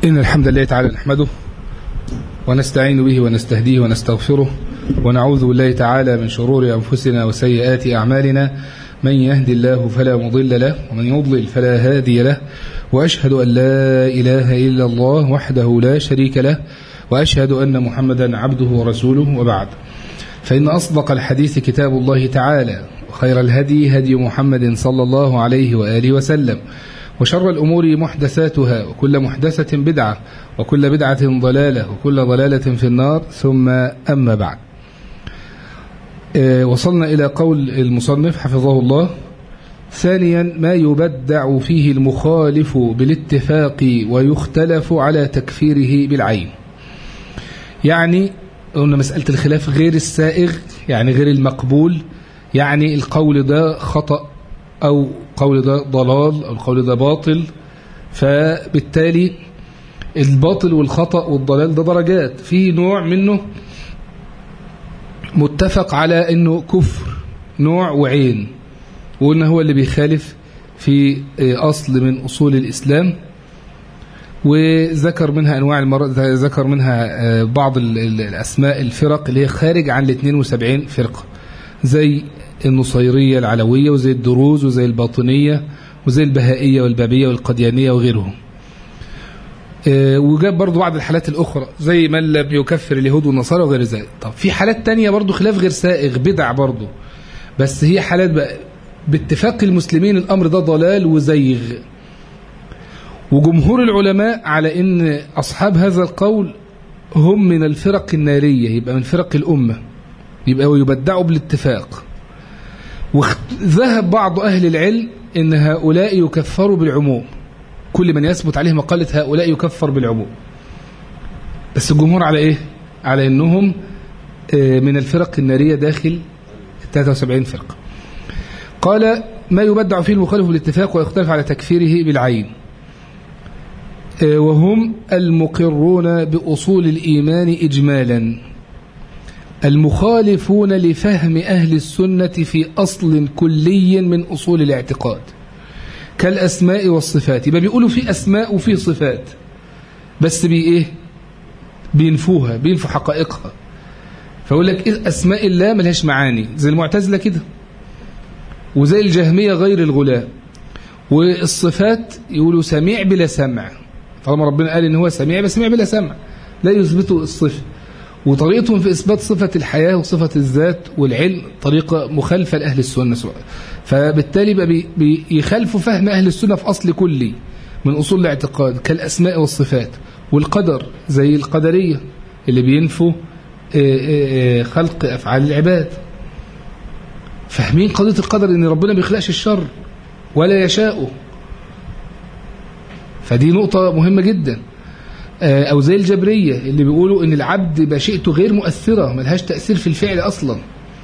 إن الحمد لله تعالى نحمده ونستعين به ونستهديه ونستغفره ونعوذ بالله تعالى من شرور أنفسنا وسيئات أعمالنا من يهد الله فلا مضل له ومن يضلل فلا هادي له وأشهد أن لا إله إلا الله وحده لا شريك له وأشهد أن محمدا عبده ورسوله وبعد فإن أصدق الحديث كتاب الله تعالى وخير الهدي هدي محمد صلى الله عليه وآله وسلم وشر الأمور محدثاتها وكل محدثة بدعة وكل بدعة ضلالة وكل ضلالة في النار ثم أما بعد وصلنا إلى قول المصنف حفظه الله ثانيا ما يبدع فيه المخالف بالاتفاق ويختلف على تكفيره بالعين يعني قلنا مسألة الخلاف غير السائغ يعني غير المقبول يعني القول ده خطأ أو قول ده ضلال أو القول ده باطل فبالتالي الباطل والخطأ والضلال ده درجات في نوع منه متفق على أنه كفر نوع وعين وقلنا هو اللي بيخالف في أصل من أصول الإسلام وذكر منها أنواع المرض ذكر منها بعض الأسماء الفرق اللي هي خارج عن ال 72 فرقة زي النصيرية العلوية وزي الدروز وزي الباطنية وزي البهائية والبابية والقديانية وغيرهم وجاب برضو بعض الحالات الأخرى زي من لم يكفر اليهود والنصارى وغير ذلك طب في حالات تانية برضو خلاف غير سائغ بدع برضو بس هي حالات بقى باتفاق المسلمين الأمر ده ضلال وزيغ وجمهور العلماء على ان أصحاب هذا القول هم من الفرق النارية يبقى من فرق الأمة يبقى يبدعوا بالاتفاق وذهب بعض أهل العلم ان هؤلاء يكفروا بالعموم كل من يثبت عليه مقالة هؤلاء يكفر بالعموم بس الجمهور على ايه على انهم من الفرق النارية داخل 73 فرقة قال ما يبدع فيه المخالف بالاتفاق ويختلف على تكفيره بالعين وهم المقرون بأصول الإيمان إجمالا المخالفون لفهم أهل السنة في أصل كلي من أصول الاعتقاد كالأسماء والصفات يبقى بيقولوا في أسماء وفي صفات بس بي إيه بينفوها بينفوا حقائقها فأقول لك إيه أسماء الله ملهاش معاني زي المعتزلة كده وزي الجهمية غير الغلاء والصفات يقولوا سميع بلا سمع طالما ربنا قال إن هو سميع بس سميع بلا سمع لا يثبتوا الصفة وطريقتهم في إثبات صفة الحياة وصفة الذات والعلم طريقة مخالفة لأهل السنة سواء فبالتالي بقى بيخالفوا فهم أهل السنة في أصل كلي من أصول الاعتقاد كالأسماء والصفات والقدر زي القدرية اللي بينفوا خلق أفعال العباد فاهمين قضية القدر إن ربنا بيخلقش الشر ولا يشاءه فدي نقطة مهمة جدا أو زي الجبرية اللي بيقولوا إن العبد مشيئته غير مؤثرة ملهاش تأثير في الفعل أصلا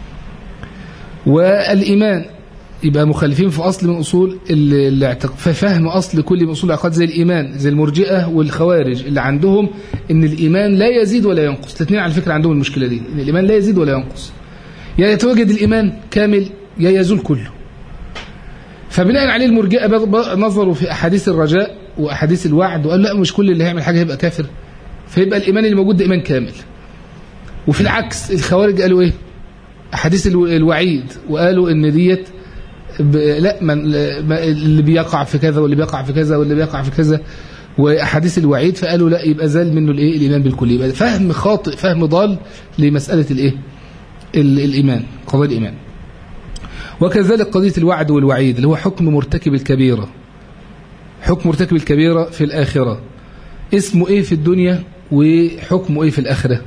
والإيمان يبقى مخالفين في أصل من أصول الاعتقاد ففهم أصل كل من أصول الاعتقاد زي الإيمان زي المرجئة والخوارج اللي عندهم إن الإيمان لا يزيد ولا ينقص الاثنين على فكرة عندهم المشكلة دي إن الإيمان لا يزيد ولا ينقص يا يتواجد الإيمان كامل يا يزول كله فبناء عليه المرجئة نظروا في أحاديث الرجاء وأحاديث الوعد وقال لا مش كل اللي هيعمل حاجة هيبقى كافر فيبقى الإيمان اللي موجود ده إيمان كامل وفي العكس الخوارج قالوا إيه أحاديث الوعيد وقالوا إن ديت لا من اللي بيقع في كذا واللي بيقع في كذا واللي بيقع في كذا وأحاديث الوعيد فقالوا لا يبقى زال منه الإيه الإيمان بالكلية يبقى فهم خاطئ فهم ضال لمسألة الإيه الإيمان قضايا الإيمان وكذلك قضية الوعد والوعيد اللي هو حكم مرتكب الكبيرة حكم مرتكب الكبيرة في الآخرة اسمه إيه في الدنيا وحكمه إيه في الآخرة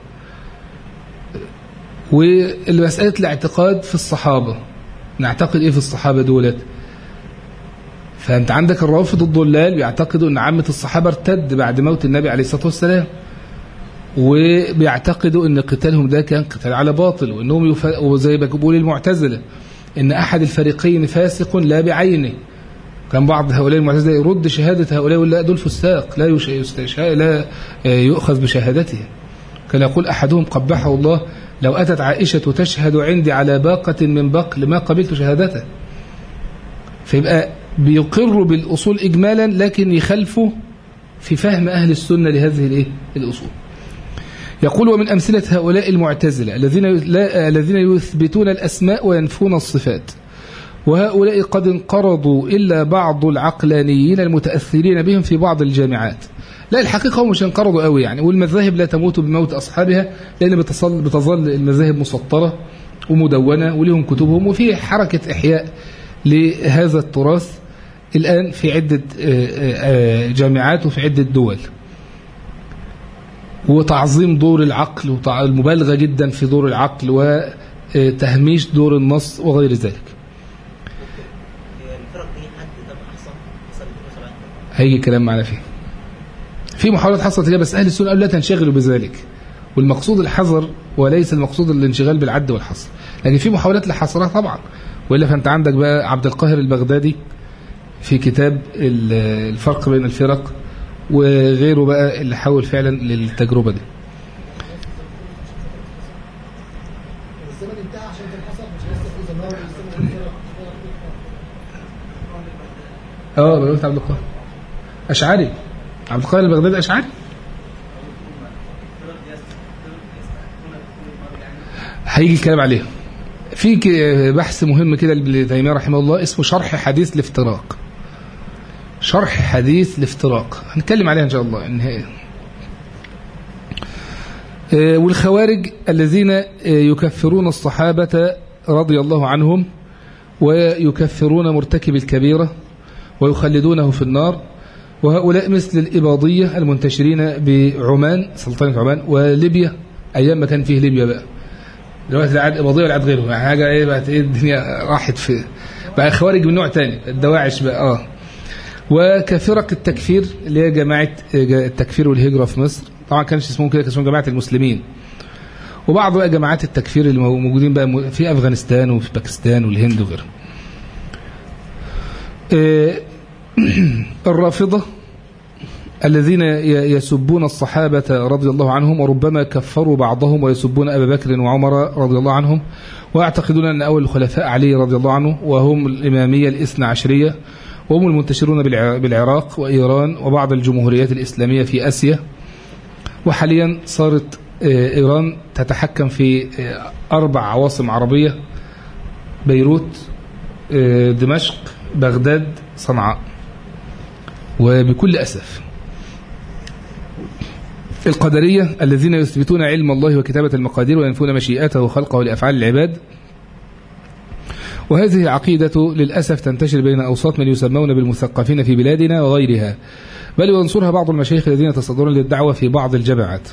والمسألة الاعتقاد في الصحابة نعتقد إيه في الصحابة دولت فأنت عندك الرافض الضلال بيعتقدوا أن عامة الصحابة ارتد بعد موت النبي عليه الصلاة والسلام وبيعتقدوا أن قتالهم ده كان قتال على باطل وأنهم يف... وزي ما بيقول المعتزلة أن أحد الفريقين فاسق لا بعينه كان بعض هؤلاء المعتزلة يرد شهادة هؤلاء ولا دول فساق لا يش... لا يؤخذ بشهادتهم كان يقول أحدهم قبحه الله لو أتت عائشة تشهد عندي على باقة من بقل ما قبلت شهادته فيبقى بيقروا بالأصول إجمالا لكن يخالفوا في فهم أهل السنة لهذه الإيه؟ الأصول يقول ومن أمثلة هؤلاء المعتزلة الذين الذين يثبتون الأسماء وينفون الصفات وهؤلاء قد انقرضوا إلا بعض العقلانيين المتأثرين بهم في بعض الجامعات لا الحقيقة هم مش انقرضوا قوي يعني والمذاهب لا تموت بموت أصحابها لأن بتصل بتظل المذاهب مسطرة ومدونة ولهم كتبهم وفي حركة إحياء لهذا التراث الآن في عدة جامعات وفي عدة دول وتعظيم دور العقل والمبالغة جدا في دور العقل وتهميش دور النص وغير ذلك هيجي كلام معنا فيه في محاولات حصلت كده بس أهل السنة قالوا لا تنشغلوا بذلك والمقصود الحذر وليس المقصود الانشغال بالعد والحصر لكن في محاولات لحصرها طبعا وإلا فأنت عندك بقى عبد القاهر البغدادي في كتاب الفرق بين الفرق وغيره بقى اللي حاول فعلا للتجربة دي اه انا قلت عبد القاهر اشعري عبد القاهر البغدادي اشعري هيجي الكلام عليه في بحث مهم كده لابن تيميه رحمه الله اسمه شرح حديث الافتراق شرح حديث الافتراق هنتكلم عليها ان شاء الله النهايه والخوارج الذين يكفرون الصحابة رضي الله عنهم ويكفرون مرتكب الكبيرة ويخلدونه في النار وهؤلاء مثل الإباضية المنتشرين بعمان سلطنة عمان وليبيا أيام ما كان فيه ليبيا بقى دلوقتي لا عاد إباضية ولا عاد غيره يعني حاجة إيه بقت إيه الدنيا راحت في بقى خوارج من نوع تاني الدواعش بقى آه وكفرق التكفير اللي هي جماعة التكفير والهجرة في مصر طبعا كانش اسمهم كده كان اسمهم جماعة المسلمين وبعض بقى جماعات التكفير اللي موجودين بقى في أفغانستان وفي باكستان والهند وغيرها الرافضة الذين يسبون الصحابة رضي الله عنهم وربما كفروا بعضهم ويسبون أبا بكر وعمر رضي الله عنهم ويعتقدون أن أول الخلفاء علي رضي الله عنه وهم الإمامية الاثنى عشرية وهم المنتشرون بالعراق وإيران وبعض الجمهوريات الإسلامية في آسيا وحاليا صارت إيران تتحكم في أربع عواصم عربية بيروت دمشق بغداد صنعاء وبكل أسف القدرية الذين يثبتون علم الله وكتابة المقادير وينفون مشيئته وخلقه لأفعال العباد وهذه عقيدة للأسف تنتشر بين أوساط من يسمون بالمثقفين في بلادنا وغيرها بل وينصرها بعض المشايخ الذين يتصدرون للدعوة في بعض الجماعات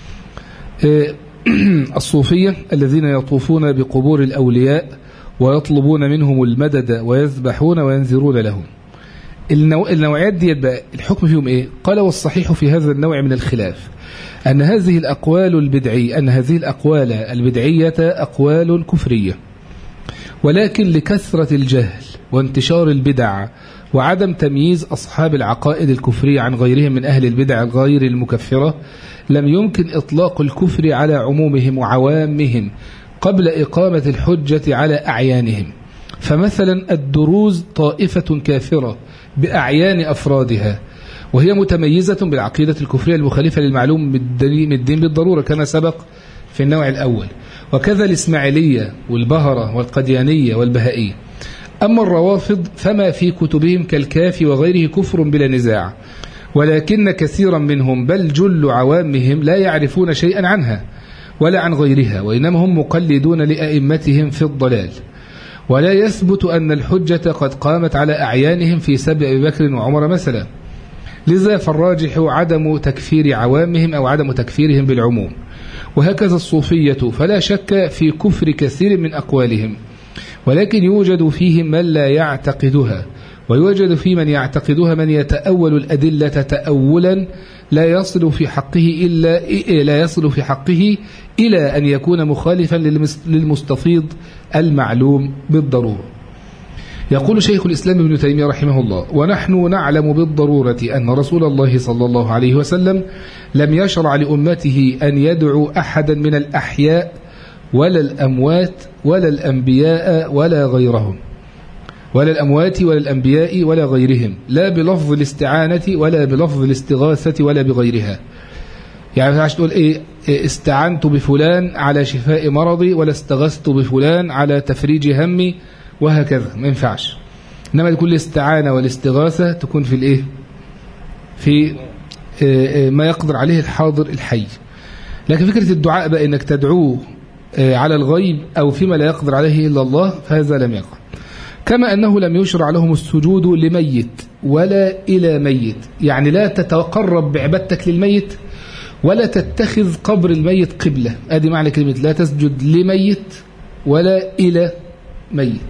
الصوفية الذين يطوفون بقبور الأولياء ويطلبون منهم المدد ويذبحون وينذرون لهم النوع النوعيات دي بقى الحكم فيهم ايه قال والصحيح في هذا النوع من الخلاف أن هذه الأقوال البدعية أن هذه الأقوال البدعية أقوال كفرية ولكن لكثرة الجهل وانتشار البدع وعدم تمييز أصحاب العقائد الكفرية عن غيرهم من أهل البدع غير المكفرة لم يمكن إطلاق الكفر على عمومهم وعوامهم قبل إقامة الحجة على أعيانهم فمثلا الدروز طائفة كافرة بأعيان أفرادها وهي متميزة بالعقيدة الكفرية المخالفة للمعلوم من الدين بالضرورة كما سبق في النوع الأول وكذا الإسماعيلية والبهرة والقديانية والبهائية أما الروافض فما في كتبهم كالكافي وغيره كفر بلا نزاع ولكن كثيرا منهم بل جل عوامهم لا يعرفون شيئا عنها ولا عن غيرها وإنما هم مقلدون لأئمتهم في الضلال ولا يثبت أن الحجة قد قامت على أعيانهم في سبع أبي بكر وعمر مثلا لذا فالراجح عدم تكفير عوامهم أو عدم تكفيرهم بالعموم وهكذا الصوفية فلا شك في كفر كثير من أقوالهم ولكن يوجد فيهم من لا يعتقدها ويوجد في من يعتقدها من يتأول الأدلة تأولا لا يصل في حقه إلا لا يصل في حقه إلى أن يكون مخالفا للمستفيض المعلوم بالضرورة يقول شيخ الإسلام ابن تيمية رحمه الله ونحن نعلم بالضرورة أن رسول الله صلى الله عليه وسلم لم يشرع لأمته أن يدعو أحدا من الأحياء ولا الأموات ولا الأنبياء ولا غيرهم ولا الأموات ولا الأنبياء ولا غيرهم لا بلفظ الاستعانة ولا بلفظ الاستغاثة ولا بغيرها يعني ما تقول إيه استعنت بفلان على شفاء مرضي ولا استغثت بفلان على تفريج همي وهكذا ما ينفعش إنما تكون الاستعانة والاستغاثة تكون في الإيه في ما يقدر عليه الحاضر الحي لكن فكرة الدعاء بقى إنك تدعوه على الغيب أو فيما لا يقدر عليه إلا الله فهذا لم يقع كما أنه لم يشرع لهم السجود لميت ولا إلى ميت يعني لا تتقرب بعبادتك للميت ولا تتخذ قبر الميت قبلة ادي معنى كلمة لا تسجد لميت ولا إلى ميت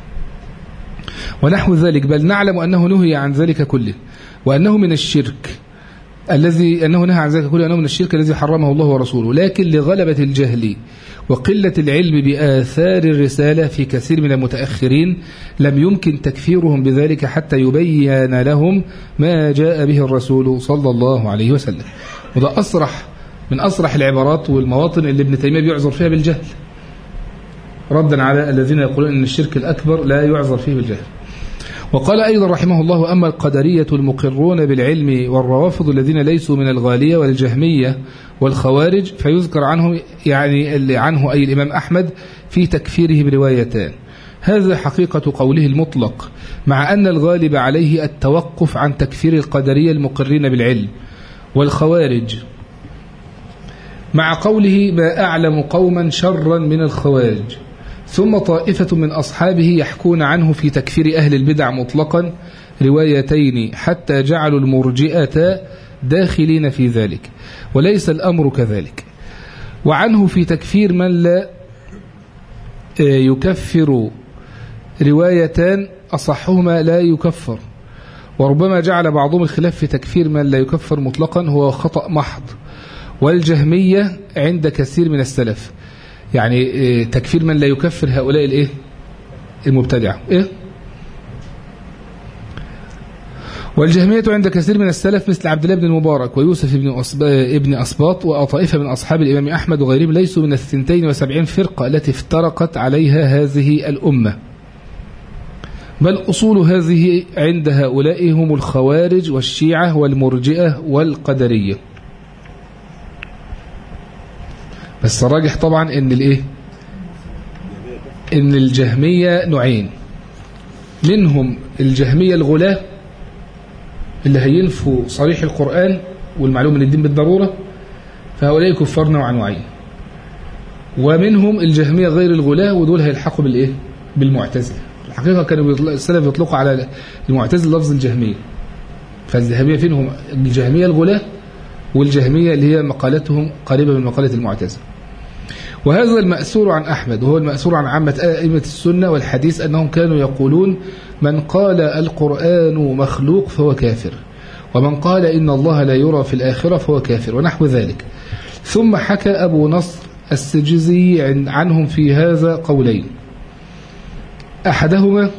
ونحو ذلك بل نعلم أنه نهي عن ذلك كله وأنه من الشرك الذي أنه نهى عن ذلك كله أنه من الشرك الذي حرمه الله ورسوله لكن لغلبة الجهل وقلة العلم بآثار الرسالة في كثير من المتأخرين لم يمكن تكفيرهم بذلك حتى يبين لهم ما جاء به الرسول صلى الله عليه وسلم وده أصرح من أصرح العبارات والمواطن اللي ابن تيمية بيعذر فيها بالجهل ردا على الذين يقولون أن الشرك الأكبر لا يعذر فيه بالجهل وقال أيضا رحمه الله أما القدرية المقرون بالعلم والروافض الذين ليسوا من الغالية والجهمية والخوارج فيذكر عنهم يعني اللي عنه أي الإمام أحمد في تكفيره بروايتان هذا حقيقة قوله المطلق مع أن الغالب عليه التوقف عن تكفير القدرية المقرين بالعلم والخوارج مع قوله ما أعلم قوما شرا من الخوارج ثم طائفة من أصحابه يحكون عنه في تكفير أهل البدع مطلقا روايتين حتى جعلوا المرجئة داخلين في ذلك وليس الأمر كذلك وعنه في تكفير من لا يكفر روايتان أصحهما لا يكفر وربما جعل بعضهم الخلاف في تكفير من لا يكفر مطلقا هو خطأ محض والجهمية عند كثير من السلف يعني تكفير من لا يكفر هؤلاء الايه المبتدعة ايه والجهمية عند كثير من السلف مثل عبد الله بن المبارك ويوسف بن ابن أسباط وطائفة من أصحاب الإمام أحمد وغيرهم ليسوا من الثنتين وسبعين فرقة التي افترقت عليها هذه الأمة بل أصول هذه عند هؤلاء هم الخوارج والشيعة والمرجئة والقدرية بس الراجح طبعا ان الايه ان الجهمية نوعين منهم الجهمية الغلاة اللي هينفوا صريح القرآن والمعلوم من الدين بالضرورة فهؤلاء كفار نوعا نوعين ومنهم الجهمية غير الغلاة ودول هيلحقوا بالايه بالمعتزلة الحقيقة كانوا السلف يطلقوا على المعتزلة لفظ الجهمية فالجهمية فينهم الجهمية الغلاة والجهمية اللي هي مقالتهم قريبة من مقالة المعتزلة وهذا المأثور عن أحمد وهو المأثور عن عامة أئمة السنة والحديث أنهم كانوا يقولون من قال القرآن مخلوق فهو كافر ومن قال إن الله لا يرى في الآخرة فهو كافر ونحو ذلك ثم حكى أبو نصر السجزي عنهم في هذا قولين أحدهما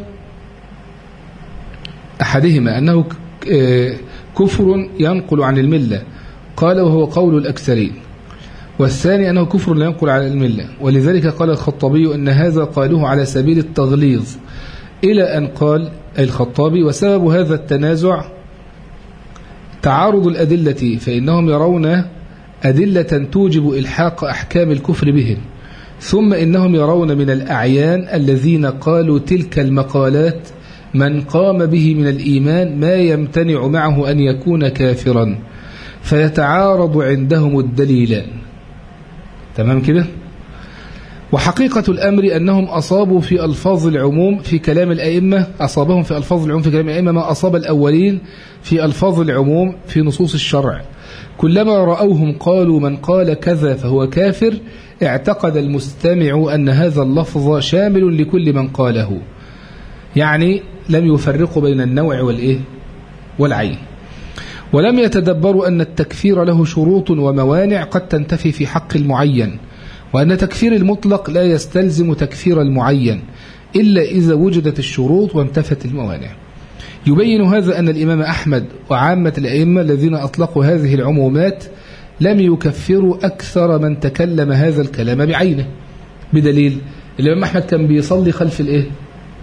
أحدهما أنه كفر ينقل عن الملة قال وهو قول الأكثرين والثاني أنه كفر لا ينقل على الملة ولذلك قال الخطابي أن هذا قالوه على سبيل التغليظ إلى أن قال الخطابي وسبب هذا التنازع تعارض الأدلة فإنهم يرون أدلة توجب إلحاق أحكام الكفر بهم ثم إنهم يرون من الأعيان الذين قالوا تلك المقالات من قام به من الإيمان ما يمتنع معه أن يكون كافرا فيتعارض عندهم الدليلان تمام كده وحقيقة الأمر أنهم أصابوا في ألفاظ العموم في كلام الأئمة أصابهم في ألفاظ العموم في كلام الأئمة ما أصاب الأولين في ألفاظ العموم في نصوص الشرع كلما رأوهم قالوا من قال كذا فهو كافر اعتقد المستمع أن هذا اللفظ شامل لكل من قاله يعني لم يفرقوا بين النوع والإيه والعين ولم يتدبروا أن التكفير له شروط وموانع قد تنتفي في حق المعين وأن تكفير المطلق لا يستلزم تكفير المعين إلا إذا وجدت الشروط وانتفت الموانع يبين هذا أن الإمام أحمد وعامة الأئمة الذين أطلقوا هذه العمومات لم يكفروا أكثر من تكلم هذا الكلام بعينه بدليل الإمام أحمد كان بيصلي خلف الإيه؟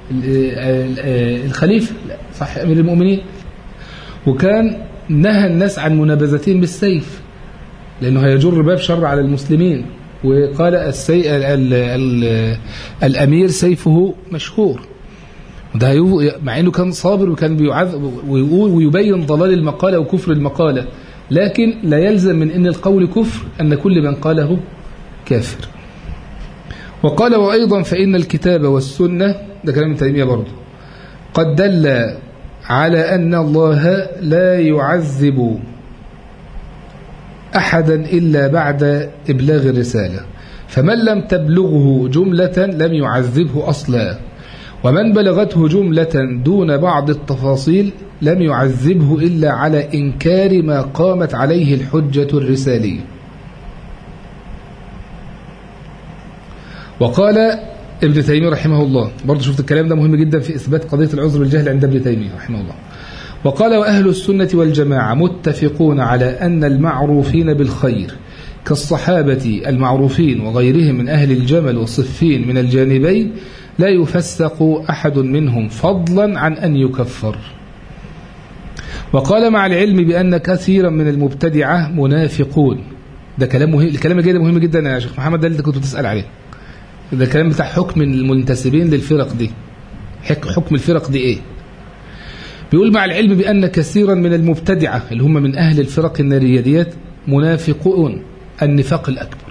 الخليفة لا صح أمير المؤمنين وكان نهى الناس عن منابذتهم بالسيف لأنه هيجر باب شر على المسلمين وقال السي... ال... ال... ال... الأمير سيفه مشهور ده مع أنه كان صابر وكان بيعذب ويقول ويبين ضلال المقالة وكفر المقالة لكن لا يلزم من أن القول كفر أن كل من قاله كافر وقال وأيضا فإن الكتاب والسنة ده كلام تيمية برضه قد دل على أن الله لا يعذب أحدا إلا بعد إبلاغ الرسالة فمن لم تبلغه جملة لم يعذبه أصلا ومن بلغته جملة دون بعض التفاصيل لم يعذبه إلا على إنكار ما قامت عليه الحجة الرسالية وقال ابن تيمية رحمه الله برضه شفت الكلام ده مهم جدا في إثبات قضية العذر بالجهل عند ابن تيمية رحمه الله وقال وأهل السنة والجماعة متفقون على أن المعروفين بالخير كالصحابة المعروفين وغيرهم من أهل الجمل والصفين من الجانبين لا يفسق أحد منهم فضلا عن أن يكفر وقال مع العلم بأن كثيرا من المبتدعة منافقون ده كلام مهم الكلام الجاي ده مهم جدا يا شيخ محمد ده اللي كنت بتسأل عليه ده الكلام بتاع حكم المنتسبين للفرق دي حكم الفرق دي ايه بيقول مع العلم بأن كثيرا من المبتدعة اللي هم من أهل الفرق النارية ديت منافقون النفاق الأكبر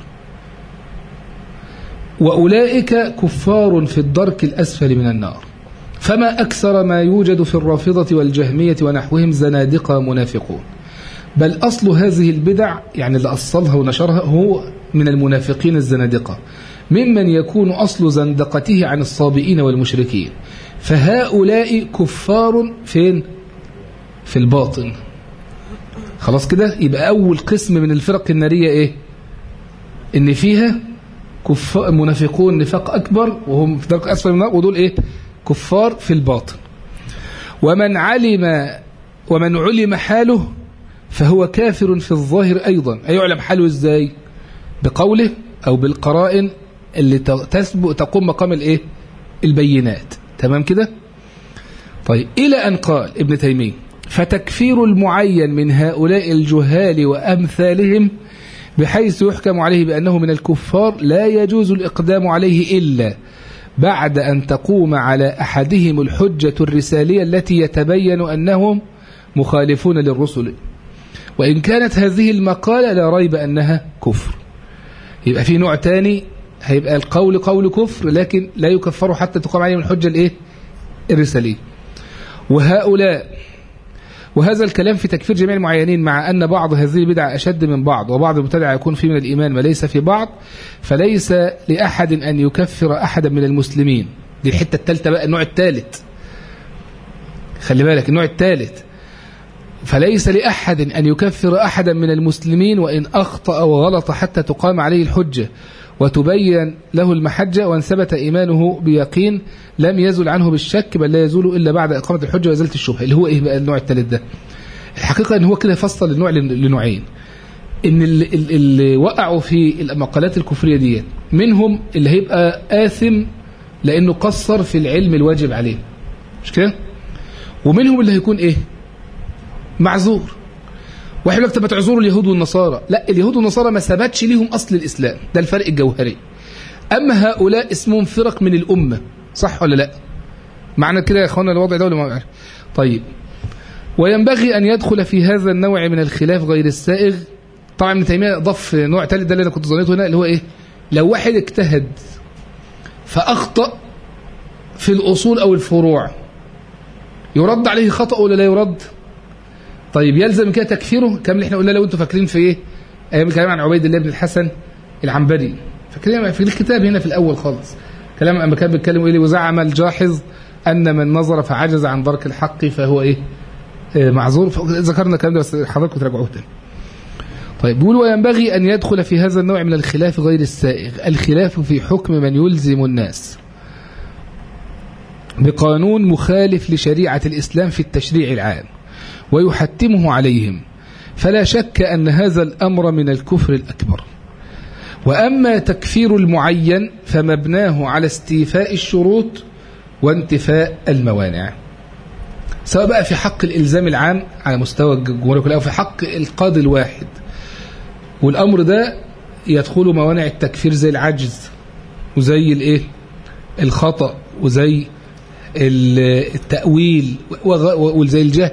وأولئك كفار في الدرك الأسفل من النار فما أكثر ما يوجد في الرافضة والجهمية ونحوهم زنادقة منافقون بل أصل هذه البدع يعني اللي أصلها ونشرها هو من المنافقين الزنادقة ممن يكون أصل زندقته عن الصابئين والمشركين فهؤلاء كفار فين في الباطن خلاص كده يبقى أول قسم من الفرق النارية إيه إن فيها كفار منافقون نفاق أكبر وهم في درك أسفل من النار ودول إيه كفار في الباطن ومن علم ومن علم حاله فهو كافر في الظاهر أيضا أيعلم حاله إزاي بقوله أو بالقرائن اللي تسبق تقوم مقام الإيه البينات تمام كده طيب إلى أن قال ابن تيمية فتكفير المعين من هؤلاء الجهال وأمثالهم بحيث يحكم عليه بأنه من الكفار لا يجوز الإقدام عليه إلا بعد أن تقوم على أحدهم الحجة الرسالية التي يتبين أنهم مخالفون للرسل وإن كانت هذه المقالة لا ريب أنها كفر يبقى في نوع تاني هيبقى القول قول كفر لكن لا يكفر حتى تقام عليهم الحجة الايه الرسالية وهؤلاء وهذا الكلام في تكفير جميع المعينين مع أن بعض هذه البدع أشد من بعض وبعض المبتدع يكون فيه من الإيمان ما ليس في بعض فليس لأحد أن يكفر أحدا من المسلمين دي الحتة الثالثة بقى النوع الثالث خلي بالك النوع الثالث فليس لأحد أن يكفر أحدا من المسلمين وإن أخطأ وغلط حتى تقام عليه الحجة وتبين له المحجة وان ثبت إيمانه بيقين لم يزل عنه بالشك بل لا يزول إلا بعد إقامة الحجة وإزالة الشبهة اللي هو إيه بقى النوع الثالث ده الحقيقة إن هو كده فصل النوع لنوعين إن اللي, اللي وقعوا في المقالات الكفرية دي منهم اللي هيبقى آثم لأنه قصر في العلم الواجب عليه مش كده ومنهم اللي هيكون إيه معذور واحد يقول لك طب تعذروا اليهود والنصارى لا اليهود والنصارى ما ثبتش ليهم اصل الاسلام ده الفرق الجوهري اما هؤلاء اسمهم فرق من الامه صح ولا لا معنى كده يا اخوانا الوضع ده ولا ما طيب وينبغي ان يدخل في هذا النوع من الخلاف غير السائغ طبعا ابن تيميه ضف نوع ثالث ده اللي انا كنت ظنيته هنا اللي هو ايه لو واحد اجتهد فاخطا في الاصول او الفروع يرد عليه خطا ولا لا يرد طيب يلزم كده تكفيره كم اللي احنا قلنا لو انتم فاكرين في ايه ايام الكلام عن عبيد الله بن الحسن العنبري فاكرين في الكتاب هنا في الاول خالص كلام اما كان بيتكلم ايه وزعم الجاحظ ان من نظر فعجز عن درك الحق فهو ايه آه معذور ذكرنا الكلام ده بس حضراتكم تراجعوه تاني طيب بيقول وينبغي ان يدخل في هذا النوع من الخلاف غير السائغ الخلاف في حكم من يلزم الناس بقانون مخالف لشريعه الاسلام في التشريع العام ويحتمه عليهم فلا شك أن هذا الأمر من الكفر الأكبر وأما تكفير المعين فمبناه على استيفاء الشروط وانتفاء الموانع سواء بقى في حق الإلزام العام على مستوى الجمهورية كلها أو في حق القاضي الواحد والأمر ده يدخل موانع التكفير زي العجز وزي الايه الخطأ وزي التأويل وزي الجهل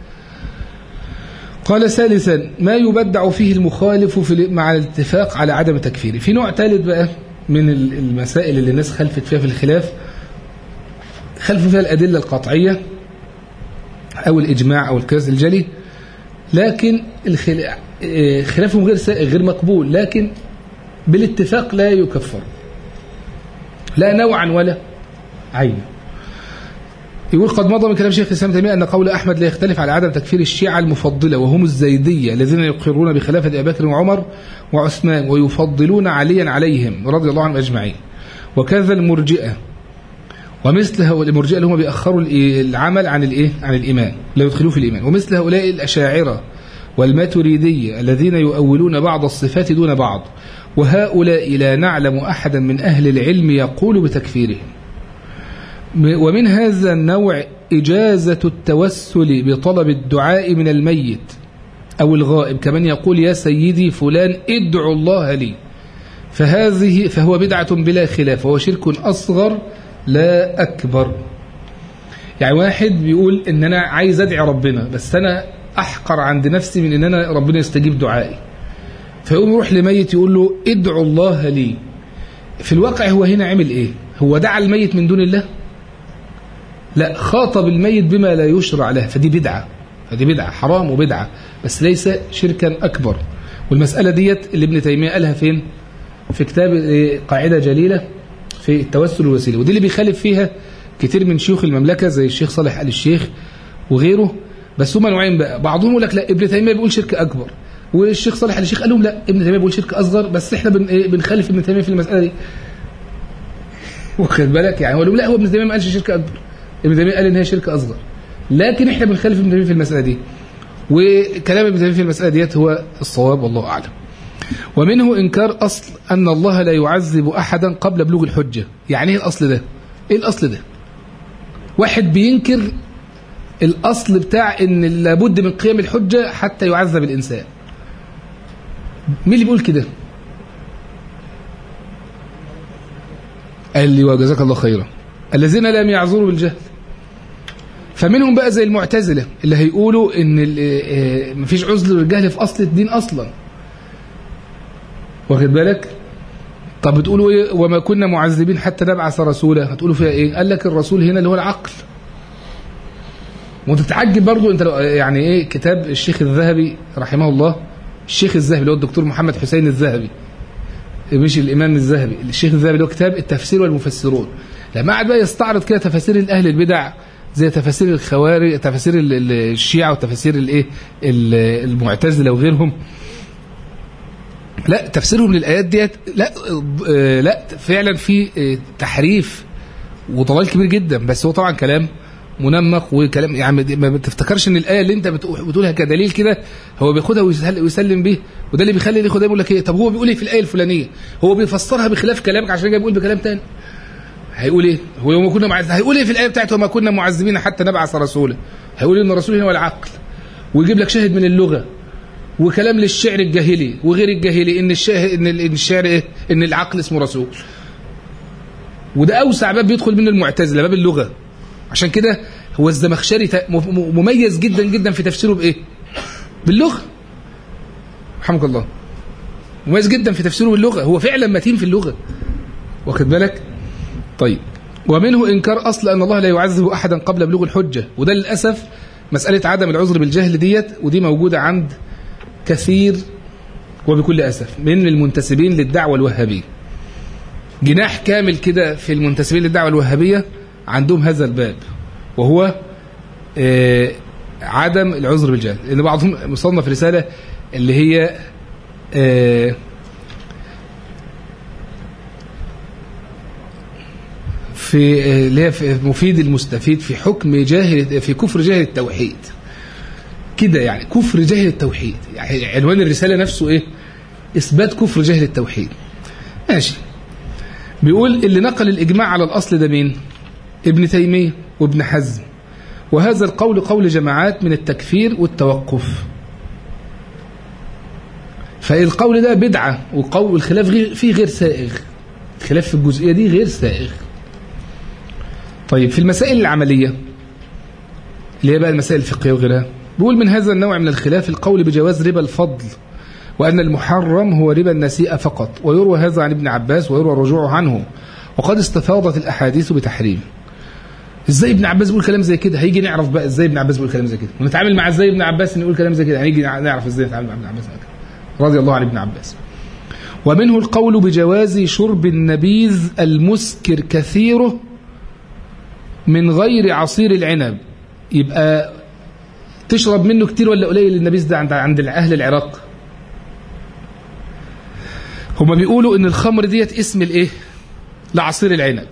قال ثالثا ما يبدع فيه المخالف في مع الاتفاق على عدم تكفيره في نوع ثالث بقى من المسائل اللي الناس خلفت فيها في الخلاف خلفوا فيها الأدلة القطعية أو الإجماع أو القياس الجلي لكن خلافهم غير غير مقبول لكن بالاتفاق لا يكفر لا نوعا ولا عينا يقول قد مضى من كلام شيخ الإسلام تيمية أن قول أحمد لا يختلف على عدم تكفير الشيعة المفضلة وهم الزيدية الذين يقرون بخلافة أبي بكر وعمر وعثمان ويفضلون عليا عليهم رضي الله عنهم أجمعين وكذا المرجئة ومثل هؤلاء المرجئة اللي هم بيأخروا العمل عن الإيه عن الإيمان لا يدخلوه في الإيمان ومثل هؤلاء الأشاعرة والماتريدية الذين يؤولون بعض الصفات دون بعض وهؤلاء لا نعلم أحدا من أهل العلم يقول بتكفيرهم ومن هذا النوع إجازة التوسل بطلب الدعاء من الميت أو الغائب كمن يقول يا سيدي فلان ادعو الله لي فهذه فهو بدعة بلا خلاف وهو شرك أصغر لا أكبر يعني واحد بيقول إن أنا عايز أدعي ربنا بس أنا أحقر عند نفسي من إن أنا ربنا يستجيب دعائي فيقوم يروح لميت يقول له ادعو الله لي في الواقع هو هنا عمل إيه هو دعا الميت من دون الله لا خاطب الميت بما لا يشرع له فدي بدعة فدي بدعة حرام وبدعة بس ليس شركا أكبر والمسألة ديت اللي ابن تيمية قالها فين في كتاب قاعدة جليلة في التوسل والوسيلة ودي اللي بيخالف فيها كتير من شيوخ المملكة زي الشيخ صالح آل الشيخ وغيره بس هم نوعين بقى بعضهم يقول لك لا ابن تيمية بيقول شرك أكبر والشيخ صالح آل الشيخ قال لهم لا ابن تيمية بيقول شرك أصغر بس احنا بن بنخالف ابن تيمية في المسألة دي واخد بالك يعني هو لا هو ابن تيمية ما قالش شرك أكبر ابن تيمية قال ان هي شرك أصغر لكن احنا بنخالف ابن تيمية في المسألة دي وكلام ابن تيمية في المسألة ديت هو الصواب والله أعلم ومنه إنكار أصل أن الله لا يعذب أحدا قبل بلوغ الحجة يعني ايه الأصل ده ايه الأصل ده واحد بينكر الأصل بتاع ان لابد من قيام الحجة حتى يعذب الإنسان مين اللي بيقول كده قال لي وجزاك الله خيرا الذين لم يعذروا بالجهل فمنهم بقى زي المعتزلة اللي هيقولوا ان مفيش عذر للجهل في أصل الدين أصلا واخد بالك طب بتقولوا ايه وما كنا معذبين حتى نبعث رسولا هتقولوا فيها ايه قال لك الرسول هنا اللي هو العقل وانت تتعجب برضو انت يعني ايه كتاب الشيخ الذهبي رحمه الله الشيخ الذهبي اللي هو الدكتور محمد حسين الذهبي مش الامام الذهبي الشيخ الذهبي اللي هو كتاب التفسير والمفسرون لما قعد بقى يستعرض كده تفاسير الاهل البدع زي تفاسير الخوارج تفاسير الشيعة وتفاسير الايه المعتزله وغيرهم لا تفسيرهم للايات ديت لا لا فعلا في تحريف وضلال كبير جدا بس هو طبعا كلام منمق وكلام يعني ما تفتكرش ان الايه اللي انت بتقولها كدليل كده هو بياخدها ويسلم به وده اللي بيخلي الاخوه دايما يقول لك ايه طب هو بيقول ايه في الايه الفلانيه هو بيفسرها بخلاف كلامك عشان كده بيقول بكلام تاني هيقول ايه هو يوم كنا معذبين هيقول ايه في الايه بتاعته وما كنا معذبين حتى نبعث رسولا هيقول ان الرسول هو العقل ويجيب لك شاهد من اللغه وكلام للشعر الجاهلي وغير الجاهلي ان الشعر ان الشعر ايه ان العقل اسمه رسول وده اوسع باب بيدخل منه المعتزله باب اللغه عشان كده هو الزمخشري مميز جدا جدا في تفسيره بايه باللغه رحمك الله مميز جدا في تفسيره باللغه هو فعلا متين في اللغه واخد بالك طيب ومنه انكار اصل ان الله لا يعذب احدا قبل بلوغ الحجه وده للاسف مساله عدم العذر بالجهل ديت ودي موجوده عند كثير وبكل اسف من المنتسبين للدعوه الوهابيه جناح كامل كده في المنتسبين للدعوه الوهابيه عندهم هذا الباب وهو آه عدم العذر بالجهل لان بعضهم مصنف رساله اللي هي آه في اللي هي في مفيد المستفيد في حكم جاهل في كفر جاهل التوحيد كده يعني كفر جاهل التوحيد يعني عنوان الرساله نفسه ايه اثبات كفر جاهل التوحيد ماشي بيقول اللي نقل الاجماع على الاصل ده مين ابن تيمية وابن حزم وهذا القول قول جماعات من التكفير والتوقف فالقول ده بدعة وقول الخلاف غير فيه غير سائغ الخلاف في الجزئية دي غير سائغ طيب في المسائل العملية اللي هي بقى المسائل الفقهية وغيرها بيقول من هذا النوع من الخلاف القول بجواز ربا الفضل وأن المحرم هو ربا النسيئة فقط ويروى هذا عن ابن عباس ويروى الرجوع عنه وقد استفاضت الأحاديث بتحريم ازاي ابن عباس بيقول كلام زي كده هيجي نعرف بقى ازاي ابن عباس بيقول كلام زي كده ونتعامل مع ازاي ابن عباس ان يقول كلام زي كده هنيجي نعرف ازاي نتعامل مع ابن عباس كده رضي الله عن ابن عباس ومنه القول بجواز شرب النبيذ المسكر كثيره من غير عصير العنب يبقى تشرب منه كتير ولا قليل النبيذ ده عند عند اهل العراق هما بيقولوا ان الخمر ديت اسم الايه لعصير العنب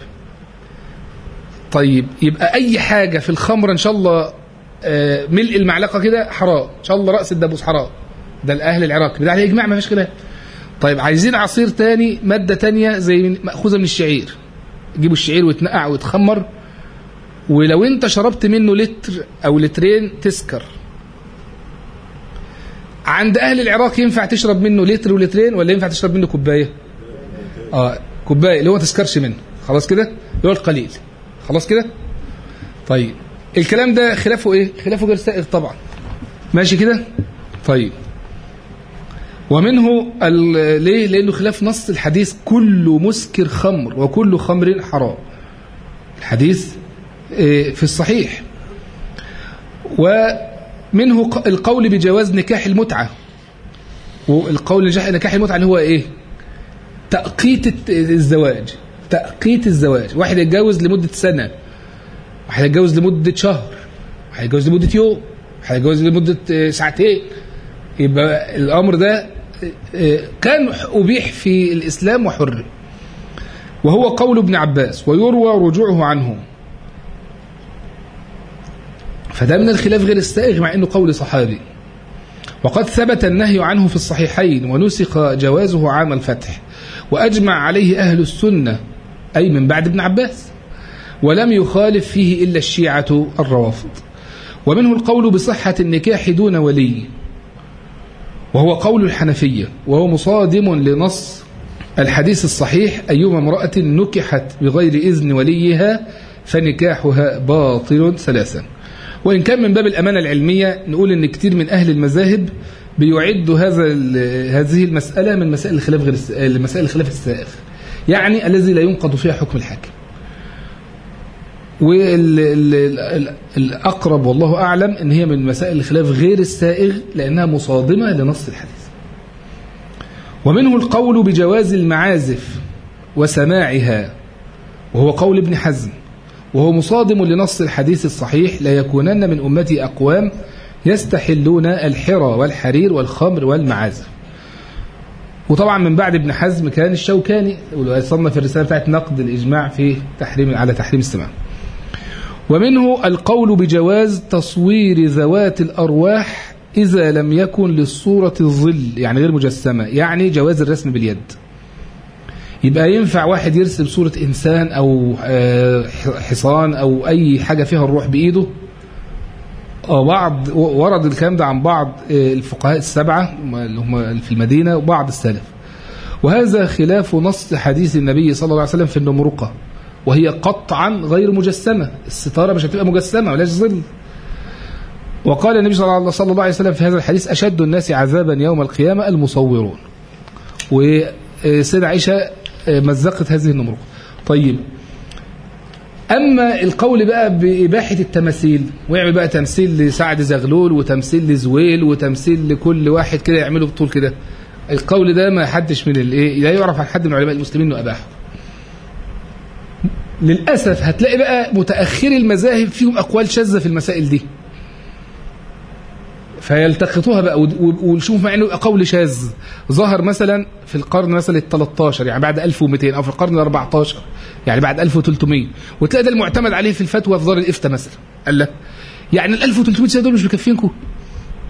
طيب يبقى اي حاجه في الخمر ان شاء الله آه، ملء المعلقه كده حرام ان شاء الله راس الدبوس حرام ده الاهل العراق ده عليه اجماع ما فيش خلاف طيب عايزين عصير تاني ماده تانية زي ماخوذه من الشعير جيبوا الشعير ويتنقع ويتخمر ولو انت شربت منه لتر او لترين تسكر عند اهل العراق ينفع تشرب منه لتر ولترين ولا ينفع تشرب منه كوبايه اه كوبايه اللي هو ما تسكرش منه خلاص كده اللي هو القليل خلاص كده طيب الكلام ده خلافه ايه خلافه غير سائغ طبعا ماشي كده طيب ومنه ليه لانه خلاف نص الحديث كل مسكر خمر وكل خمر حرام الحديث إيه، في الصحيح ومنه القول بجواز نكاح المتعة والقول نكاح المتعة اللي هو ايه تأقيت الزواج تأقيت الزواج واحد يتجوز لمدة سنة واحد يتجوز لمدة شهر واحد يتجوز لمدة يوم واحد يتجوز لمدة آه، ساعتين يبقى الأمر ده آه، كان أبيح في الإسلام وحر وهو قول ابن عباس ويروى رجوعه عنه فده من الخلاف غير السائغ مع أنه قول صحابي وقد ثبت النهي عنه في الصحيحين ونسخ جوازه عام الفتح وأجمع عليه أهل السنة أي من بعد ابن عباس ولم يخالف فيه إلا الشيعة الروافض ومنه القول بصحة النكاح دون ولي وهو قول الحنفية وهو مصادم لنص الحديث الصحيح أيما امرأة نكحت بغير إذن وليها فنكاحها باطل ثلاثا وإن كان من باب الأمانة العلمية نقول إن كتير من أهل المذاهب بيعدوا هذا هذه المسألة من مسائل الخلاف غير مسائل الخلاف السائغ يعني الذي لا ينقض فيها حكم الحاكم والأقرب والله أعلم أن هي من مسائل الخلاف غير السائغ لأنها مصادمة لنص الحديث ومنه القول بجواز المعازف وسماعها وهو قول ابن حزم وهو مصادم لنص الحديث الصحيح لا يكونن من أمتي أقوام يستحلون الحرى والحرير والخمر والمعازف وطبعا من بعد ابن حزم كان الشوكاني في الرسالة بتاعت نقد الإجماع في تحريم على تحريم السماع ومنه القول بجواز تصوير ذوات الأرواح إذا لم يكن للصورة الظل يعني غير مجسمة يعني جواز الرسم باليد يبقى ينفع واحد يرسم صورة إنسان أو آه، حصان أو أي حاجة فيها الروح بإيده آه، بعض ورد الكلام ده عن بعض آه، الفقهاء السبعة اللي هم في المدينة وبعض السلف وهذا خلاف نص حديث النبي صلى الله عليه وسلم في النمرقة وهي قطعا غير مجسمة الستارة مش هتبقى مجسمة ولاش ظل وقال النبي صلى الله عليه وسلم في هذا الحديث أشد الناس عذابا يوم القيامة المصورون وسيدة عائشة آه، مزقت هذه النمرقة طيب أما القول بقى بإباحة التماثيل ويعمل بقى تمثيل لسعد زغلول وتمثيل لزويل وتمثيل لكل واحد كده يعمله بطول كده القول ده ما حدش من الايه لا يعرف عن حد من علماء المسلمين انه اباحه للاسف هتلاقي بقى متاخري المذاهب فيهم اقوال شاذه في المسائل دي فيلتقطوها بقى ونشوف مع انه قول شاذ ظهر مثلا في القرن مثلا ال 13 يعني بعد 1200 او في القرن ال 14 يعني بعد 1300 وتلاقي ده المعتمد عليه في الفتوى في دار الافتاء مثلا قال لك يعني ال 1300 سنه دول مش مكفينكم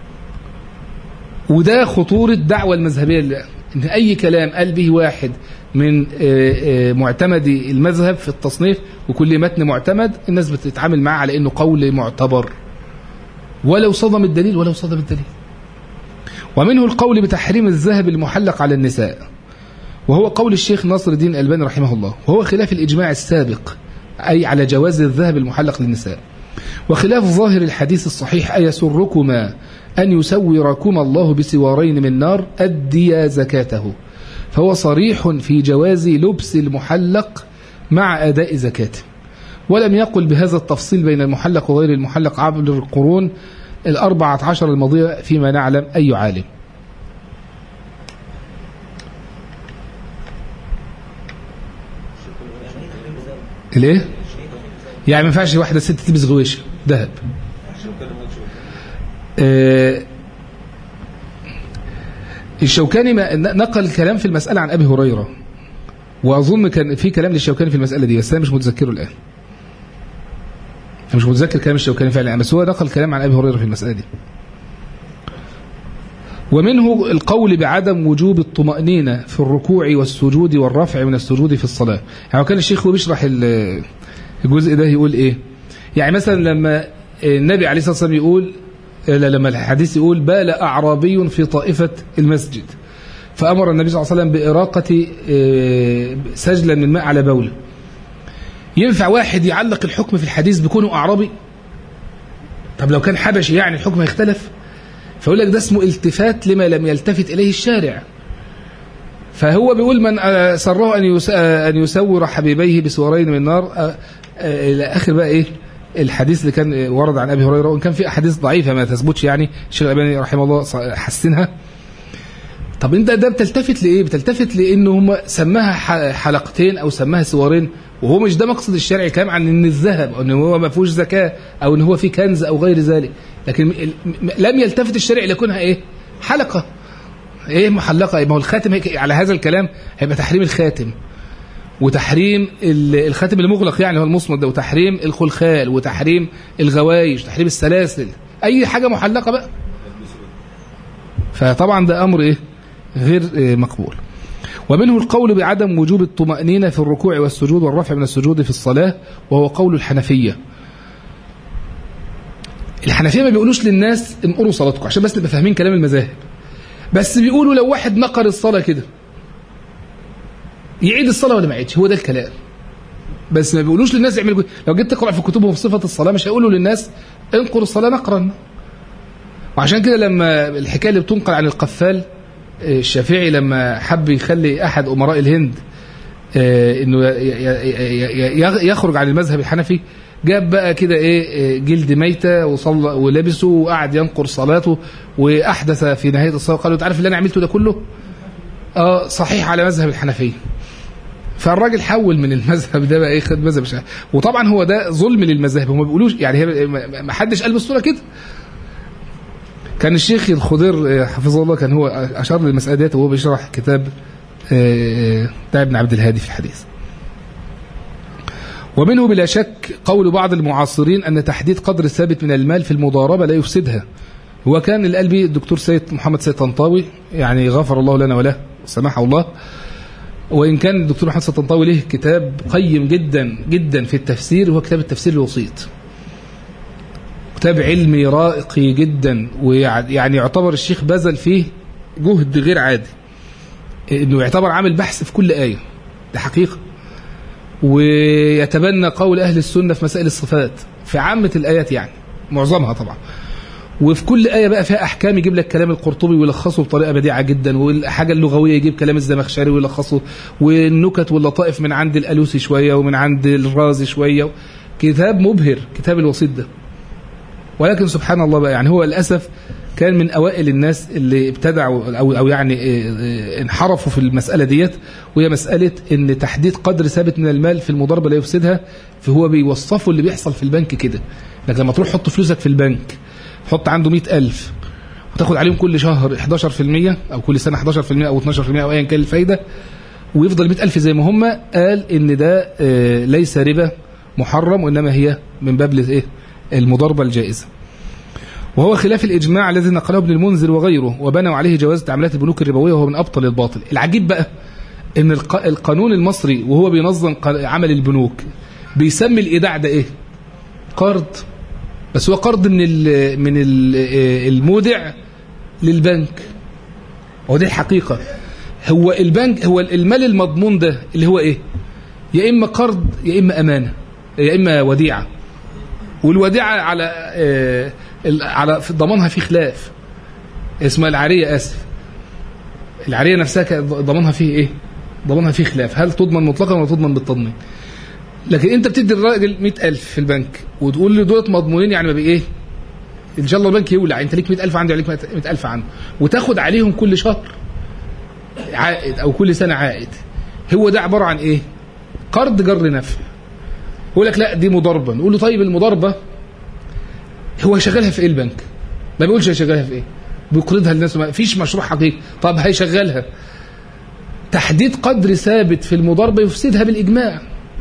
وده خطورة الدعوة المذهبية اللي ان اي كلام قال به واحد من معتمد المذهب في التصنيف وكل متن معتمد الناس بتتعامل معه على انه قول معتبر ولو صدم الدليل ولو صدم الدليل ومنه القول بتحريم الذهب المحلق على النساء وهو قول الشيخ ناصر الدين الألباني رحمه الله وهو خلاف الإجماع السابق أي على جواز الذهب المحلق للنساء وخلاف ظاهر الحديث الصحيح أيسركما أن يسوركما الله بسوارين من نار أديا زكاته فهو صريح في جواز لبس المحلق مع أداء زكاته ولم يقل بهذا التفصيل بين المحلق وغير المحلق عبر القرون الأربعة عشر الماضية فيما نعلم أي عالم الايه يعني ما ينفعش واحده ست تلبس غويشه ذهب آه الشوكاني نقل كلام في المسألة عن أبي هريرة وأظن كان في كلام للشوكاني في المسألة دي بس أنا مش متذكره الآن أنا مش متذكر كلام الشوكاني فعلا بس هو نقل كلام عن أبي هريرة في المسألة دي ومنه القول بعدم وجوب الطمأنينة في الركوع والسجود والرفع من السجود في الصلاة يعني كان الشيخ بيشرح الجزء ده يقول إيه يعني مثلا لما النبي عليه الصلاة والسلام يقول لما الحديث يقول بال أعرابي في طائفة المسجد فأمر النبي صلى الله عليه وسلم بإراقة سجلا من ماء على بوله ينفع واحد يعلق الحكم في الحديث بكونه أعرابي طب لو كان حبشي يعني الحكم هيختلف فيقول لك ده اسمه التفات لما لم يلتفت إليه الشارع فهو بيقول من سره أن أن يسور حبيبيه بسورين من نار إلى آخر بقى إيه الحديث اللي كان ورد عن أبي هريرة وإن كان في أحاديث ضعيفة ما تثبتش يعني الشيخ الألباني رحمه الله حسنها طب انت ده بتلتفت لايه بتلتفت لانه هم سماها حلقتين او سماها سوارين وهو مش ده مقصد الشرع كلام عن ان الذهب او ان هو ما فيهوش زكاه او ان هو في كنز او غير ذلك لكن لم يلتفت الشرع لكونها ايه حلقه ايه محلقه ما هو الخاتم على هذا الكلام هيبقى تحريم الخاتم وتحريم الخاتم المغلق يعني هو المصمد ده وتحريم الخلخال وتحريم الغوايش تحريم السلاسل اي حاجه محلقه بقى فطبعا ده امر ايه غير مقبول ومنه القول بعدم وجوب الطمأنينة في الركوع والسجود والرفع من السجود في الصلاة وهو قول الحنفية الحنفية ما بيقولوش للناس انقروا صلاتكم عشان بس نبقى فاهمين كلام المذاهب بس بيقولوا لو واحد نقر الصلاة كده يعيد الصلاة ولا ما يعيدش هو ده الكلام بس ما بيقولوش للناس يعملوا لو جيت تقرأ في كتبهم في صفة الصلاة مش هيقولوا للناس انقر الصلاة نقرا وعشان كده لما الحكاية اللي بتنقل عن القفال الشافعي لما حب يخلي أحد أمراء الهند انه يخرج عن المذهب الحنفي جاب بقى كده ايه جلد ميتة وصلى ولبسه وقعد ينقر صلاته واحدث في نهاية الصلاة قالوا انت عارف اللي انا عملته ده كله اه صحيح على مذهب الحنفية فالراجل حول من المذهب ده بقى ايه خد مذهب الشافعي وطبعا هو ده ظلم للمذاهب هم ما بيقولوش يعني هي ما حدش قال بالصوره كده كان الشيخ الخضير حفظه الله كان هو اشار للمساله ديت وهو بيشرح كتاب بتاع ابن عبد الهادي في الحديث ومنه بلا شك قول بعض المعاصرين أن تحديد قدر الثابت من المال في المضاربة لا يفسدها هو كان القلبي الدكتور سيد محمد سيد طنطاوي يعني غفر الله لنا وله وسمحه الله وإن كان الدكتور محمد سيد طنطاوي له كتاب قيم جدا جدا في التفسير هو كتاب التفسير الوسيط كتاب علمي رائقي جدا ويعني يعتبر الشيخ بذل فيه جهد غير عادي انه يعتبر عامل بحث في كل آية ده حقيقة ويتبنى قول أهل السنة في مسائل الصفات في عامة الآيات يعني معظمها طبعا وفي كل آية بقى فيها أحكام يجيب لك كلام القرطبي ويلخصه بطريقة بديعة جدا والحاجة اللغوية يجيب كلام الزمخشري ويلخصه والنكت واللطائف من عند الألوسي شوية ومن عند الرازي شوية كتاب مبهر كتاب الوسيط ده ولكن سبحان الله بقى يعني هو للأسف كان من أوائل الناس اللي ابتدعوا أو, أو يعني انحرفوا في المسألة ديت وهي مسألة ان تحديد قدر ثابت من المال في المضاربة لا يفسدها فهو بيوصفوا اللي بيحصل في البنك كده لكن لما تروح حط فلوسك في البنك حط عنده مئة ألف وتاخد عليهم كل شهر 11% أو كل سنة 11% أو 12% أو أيا كان الفايدة ويفضل 100 ألف زي ما هم قال إن ده ليس ربا محرم وإنما هي من باب الايه المضاربة الجائزة وهو خلاف الإجماع الذي نقله ابن المنذر وغيره وبنوا عليه جواز تعاملات البنوك الربوية وهو من أبطل الباطل العجيب بقى ان الق- القانون المصري وهو بينظم ق- عمل البنوك بيسمي الايداع ده ايه قرض بس هو قرض من ال من ال المودع للبنك ودي الحقيقة هو البنك هو المال المضمون ده اللي هو ايه يا اما قرض يا اما امانة يا اما وديعة والوديعة على آه، ال- على في ضمانها في خلاف اسمها العارية اسف العارية نفسها كان ضمانها فيه ايه ضمانها فيه خلاف هل تضمن مطلقا ولا تضمن بالتضمين لكن انت بتدي الراجل 100000 في البنك وتقول له دولت مضمونين يعني ما بايه ان شاء الله البنك يولع انت ليك 100000 عنده عليك 100000 عنده وتاخد عليهم كل شهر عائد او كل سنه عائد هو ده عباره عن ايه قرض جر نفع يقول لك لا دي مضاربه نقول له طيب المضاربه هو شغالها في ايه البنك ما بيقولش هيشغلها في ايه بيقرضها للناس ما فيش مشروع حقيقي طب هيشغلها تحديد قدر ثابت في المضاربه يفسدها بالاجماع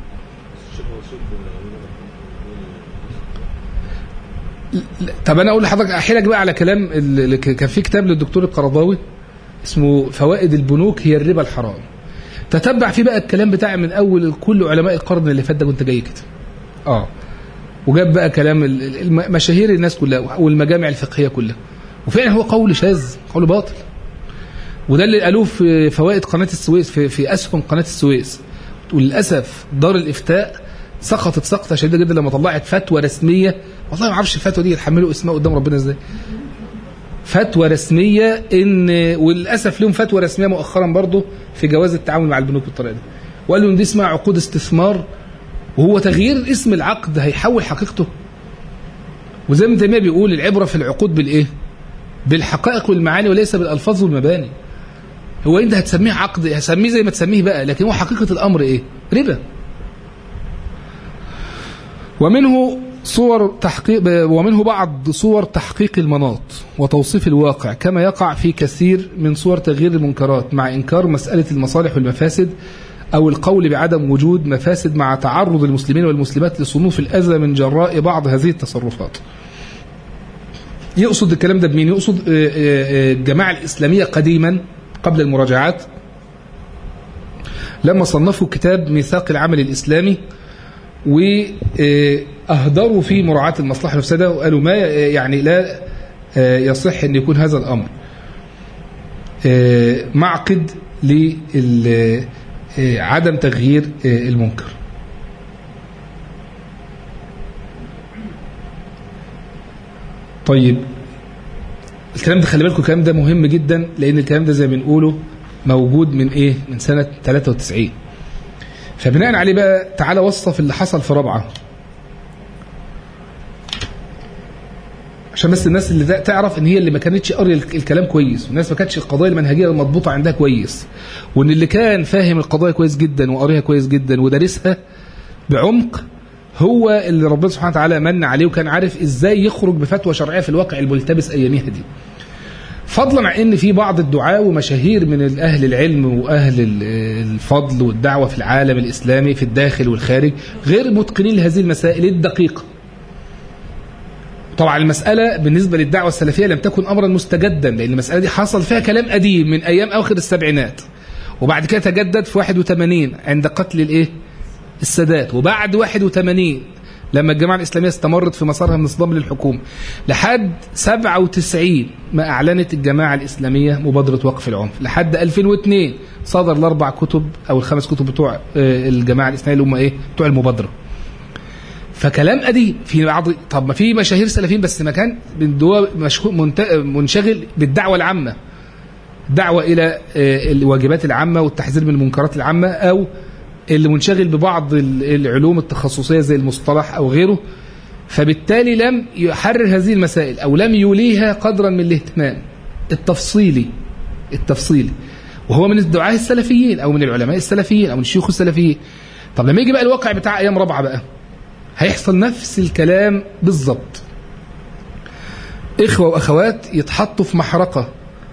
طب انا اقول لحضرتك احيلك بقى على كلام اللي كان في كتاب للدكتور القرضاوي اسمه فوائد البنوك هي الربا الحرام تتبع فيه بقى الكلام بتاع من اول كل علماء القرن اللي فات ده وانت جاي كده اه وجاب بقى كلام ال- ال- الم- مشاهير الناس كلها والمجامع الفقهيه كلها وفعلا هو قول شاذ قول باطل وده اللي قالوه في فوائد قناه السويس في, في اسهم قناه السويس وللاسف دار الافتاء سقطت سقطه شديده جدا لما طلعت فتوى رسميه والله ما اعرفش الفتوى دي يتحملوا اسمها قدام ربنا ازاي فتوى رسميه ان وللاسف لهم فتوى رسميه مؤخرا برضه في جواز التعامل مع البنوك بالطريقه دي وقالوا ان دي اسمها عقود استثمار وهو تغيير اسم العقد هيحول حقيقته وزي ما تيميه بيقول العبره في العقود بالايه بالحقائق والمعاني وليس بالالفاظ والمباني هو انت هتسميه عقد هسميه زي ما تسميه بقى لكن هو حقيقه الامر ايه ربا ومنه صور تحقيق ومنه بعض صور تحقيق المناط وتوصيف الواقع كما يقع في كثير من صور تغيير المنكرات مع إنكار مسألة المصالح والمفاسد أو القول بعدم وجود مفاسد مع تعرض المسلمين والمسلمات لصنوف الأذى من جراء بعض هذه التصرفات يقصد الكلام ده بمين يقصد آه، آه، آه، الجماعة الإسلامية قديما قبل المراجعات لما صنفوا كتاب ميثاق العمل الإسلامي وأهدروا في مراعاة المصلحة المفسدة وقالوا ما يعني لا يصح أن يكون هذا الأمر معقد لعدم تغيير المنكر طيب الكلام ده خلي بالكم الكلام ده مهم جدا لأن الكلام ده زي ما بنقوله موجود من إيه من سنة 93 فبناء عليه بقى تعالى وصف اللي حصل في رابعه عشان بس الناس اللي تعرف ان هي اللي ما كانتش قاريه الكلام كويس والناس ما كانتش القضايا المنهجيه المضبوطه عندها كويس وان اللي كان فاهم القضايا كويس جدا وقاريها كويس جدا ودارسها بعمق هو اللي ربنا سبحانه وتعالى من عليه وكان عارف ازاي يخرج بفتوى شرعيه في الواقع الملتبس اياميها دي فضلا عن ان في بعض الدعاة ومشاهير من اهل العلم واهل الفضل والدعوه في العالم الاسلامي في الداخل والخارج غير متقنين لهذه المسائل الدقيقه. طبعا المساله بالنسبه للدعوه السلفيه لم تكن امرا مستجدا لان المساله دي حصل فيها كلام قديم من ايام اواخر السبعينات. وبعد كده تجدد في 81 عند قتل الايه؟ السادات وبعد 81 لما الجماعة الإسلامية استمرت في مسارها من الصدام للحكومة لحد 97 ما أعلنت الجماعة الإسلامية مبادرة وقف العنف لحد 2002 صدر الأربع كتب أو الخمس كتب بتوع الجماعة الإسلامية اللي هم إيه بتوع المبادرة فكلام قديم في بعض طب ما في مشاهير سلفيين بس ما كان منشغل بالدعوة العامة دعوة إلى الواجبات العامة والتحذير من المنكرات العامة أو اللي منشغل ببعض العلوم التخصصية زي المصطلح أو غيره فبالتالي لم يحرر هذه المسائل أو لم يوليها قدرا من الاهتمام التفصيلي التفصيلي وهو من الدعاة السلفيين أو من العلماء السلفيين أو من الشيوخ السلفيين طب لما يجي بقى الواقع بتاع أيام رابعة بقى هيحصل نفس الكلام بالظبط إخوة وأخوات يتحطوا في محرقة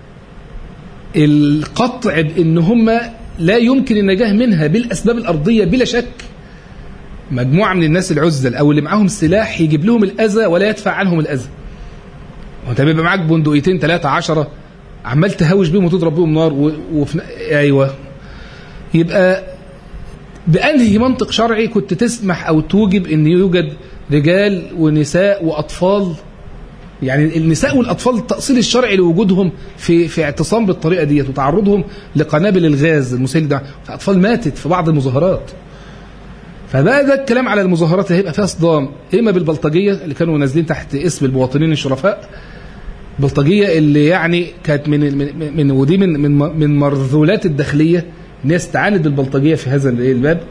القطع بأن هم لا يمكن النجاة منها بالأسباب الأرضية بلا شك مجموعة من الناس العزل أو اللي معاهم سلاح يجيب لهم الأذى ولا يدفع عنهم الأذى وانت بيبقى معاك بندقيتين ثلاثة عشرة عمال تهوش بيهم وتضرب بيهم نار و... وفي... أيوة يبقى بأنهي منطق شرعي كنت تسمح أو توجب أن يوجد رجال ونساء وأطفال يعني النساء والأطفال التأصيل الشرعي لوجودهم في في اعتصام بالطريقة ديت وتعرضهم لقنابل الغاز المسيل ده فأطفال ماتت في بعض المظاهرات فبقى ده الكلام على المظاهرات اللي هيبقى فيها صدام إما بالبلطجية اللي كانوا نازلين تحت اسم المواطنين الشرفاء البلطجية اللي يعني كانت من من, من ودي من من من مرذولات الداخلية الناس تعاند بالبلطجية في هذا الباب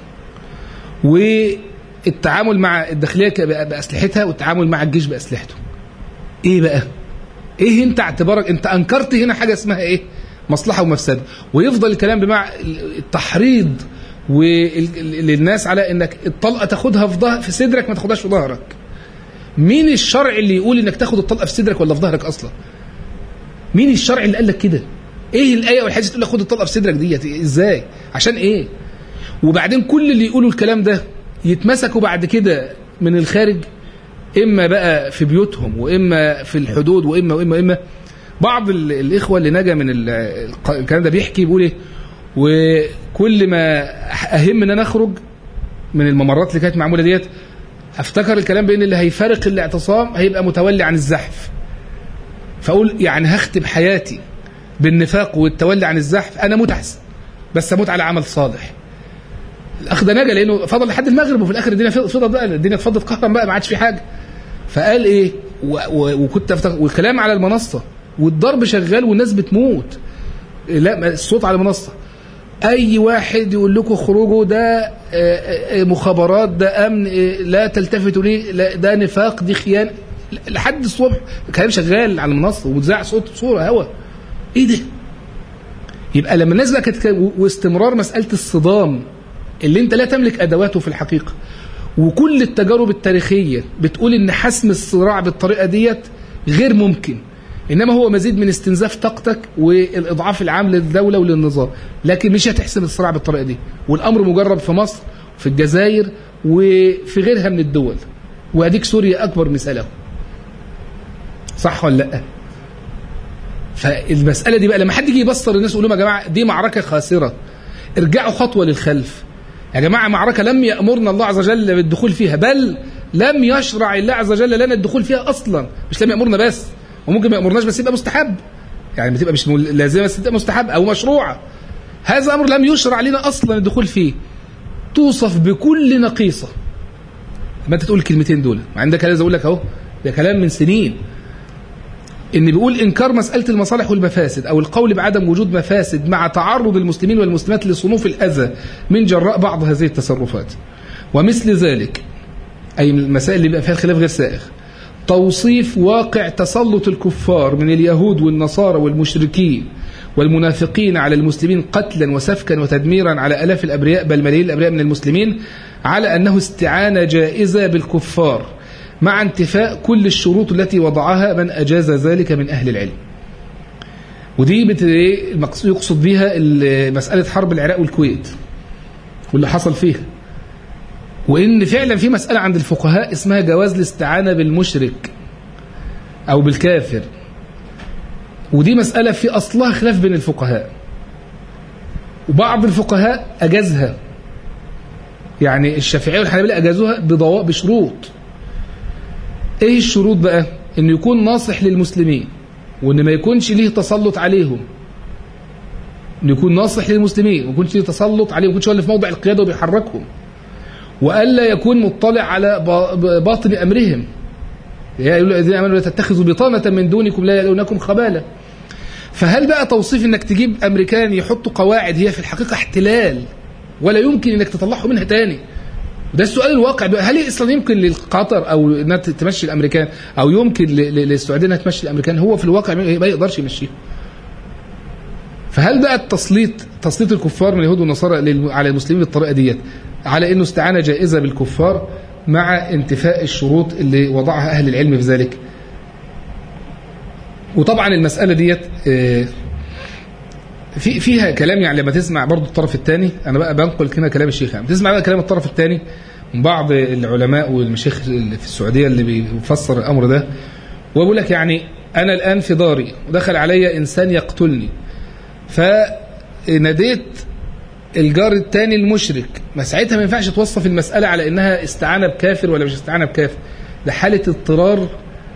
والتعامل مع الداخلية بأسلحتها والتعامل مع الجيش بأسلحته ايه بقى ايه انت اعتبارك انت انكرت هنا حاجة اسمها ايه مصلحة ومفسدة ويفضل الكلام بمع التحريض للناس على انك الطلقة تاخدها في ظهر في صدرك ما تاخدهاش في ظهرك مين الشرع اللي يقول انك تاخد الطلقة في صدرك ولا في ظهرك اصلا مين الشرع اللي قال لك كده ايه الايه والحديث تقول لك خد الطلقه في صدرك ديت ازاي عشان ايه وبعدين كل اللي يقولوا الكلام ده يتمسكوا بعد كده من الخارج اما بقى في بيوتهم واما في الحدود واما واما واما بعض الاخوه اللي نجا من الكلام ده بيحكي بيقول ايه وكل ما اهم ان انا اخرج من الممرات اللي كانت معموله ديت افتكر الكلام بان اللي هيفارق الاعتصام هيبقى متولي عن الزحف فاقول يعني هختم حياتي بالنفاق والتولي عن الزحف انا اموت احسن بس اموت على عمل صالح الاخ ده نجا لانه فضل لحد المغرب وفي الاخر الدنيا فضت بقى الدنيا اتفضت قهرا بقى ما عادش في حاجه فقال ايه و و وكنت افتكر والكلام على المنصه والضرب شغال والناس بتموت لا الصوت على المنصه اي واحد يقول لكم خروجوا ده مخابرات ده امن لا تلتفتوا ليه لا ده نفاق دي خيانه لحد الصبح الكلام شغال على المنصه ومتذاع صوت صوره هوا ايه ده يبقى لما الناس بقى كانت واستمرار مساله الصدام اللي انت لا تملك ادواته في الحقيقه وكل التجارب التاريخيه بتقول ان حسم الصراع بالطريقه ديت غير ممكن انما هو مزيد من استنزاف طاقتك والاضعاف العام للدوله وللنظام لكن مش هتحسم الصراع بالطريقه دي والامر مجرب في مصر في الجزائر وفي غيرها من الدول واديك سوريا اكبر مثال اهو صح ولا لا فالمساله دي بقى لما حد يجي يبصر الناس يقول لهم يا جماعه دي معركه خاسره ارجعوا خطوه للخلف يا جماعه معركه لم يامرنا الله عز وجل بالدخول فيها بل لم يشرع الله عز وجل لنا الدخول فيها اصلا مش لم يامرنا بس وممكن ما يامرناش بس يبقى مستحب يعني بتبقى مش لازمه بس تبقى مستحب او مشروعه هذا امر لم يشرع لنا اصلا الدخول فيه توصف بكل نقيصه ما انت تقول الكلمتين دول مع ان ده كلام اقول لك اهو ده كلام من سنين ان بيقول انكار مساله المصالح والمفاسد او القول بعدم وجود مفاسد مع تعرض المسلمين والمسلمات لصنوف الاذى من جراء بعض هذه التصرفات ومثل ذلك اي من المسائل اللي بقى فيها الخلاف غير سائغ توصيف واقع تسلط الكفار من اليهود والنصارى والمشركين والمنافقين على المسلمين قتلا وسفكا وتدميرا على الاف الابرياء بل ملايين الابرياء من المسلمين على انه استعانه جائزه بالكفار مع انتفاء كل الشروط التي وضعها من أجاز ذلك من أهل العلم ودي بت... يقصد بها مسألة حرب العراق والكويت واللي حصل فيها وإن فعلا في مسألة عند الفقهاء اسمها جواز الاستعانة بالمشرك أو بالكافر ودي مسألة في أصلها خلاف بين الفقهاء وبعض الفقهاء أجازها يعني الشافعية والحنابلة أجازوها بضواء بشروط ايه الشروط بقى انه يكون ناصح للمسلمين وان ما يكونش ليه تسلط عليهم انه يكون ناصح للمسلمين وما يكونش ليه تسلط عليهم ما يكونش هو اللي في موضع القياده وبيحركهم والا يكون مطلع على باطن امرهم يا ايها الذين امنوا لا تتخذوا بطانه من دونكم لا يلونكم خبالا فهل بقى توصيف انك تجيب امريكان يحطوا قواعد هي في الحقيقه احتلال ولا يمكن انك تطلعهم منها تاني ده السؤال الواقع بقى هل اصلا يمكن لقطر او انها تمشي الامريكان او يمكن للسعوديه انها تمشي الامريكان هو في الواقع ما يقدرش يمشيهم فهل بقى التسليط تسليط الكفار من اليهود والنصارى على المسلمين بالطريقه ديت على انه استعانه جائزه بالكفار مع انتفاء الشروط اللي وضعها اهل العلم في ذلك وطبعا المساله ديت في فيها كلام يعني لما تسمع برضو الطرف الثاني انا بقى بنقل كده كلام الشيخ يعني تسمع بقى كلام الطرف الثاني من بعض العلماء والمشايخ اللي في السعوديه اللي بيفسر الامر ده ويقول لك يعني انا الان في داري ودخل علي انسان يقتلني فناديت الجار الثاني المشرك ما ساعتها ما ينفعش توصف المسألة على إنها استعانة بكافر ولا مش استعانة بكافر ده حالة اضطرار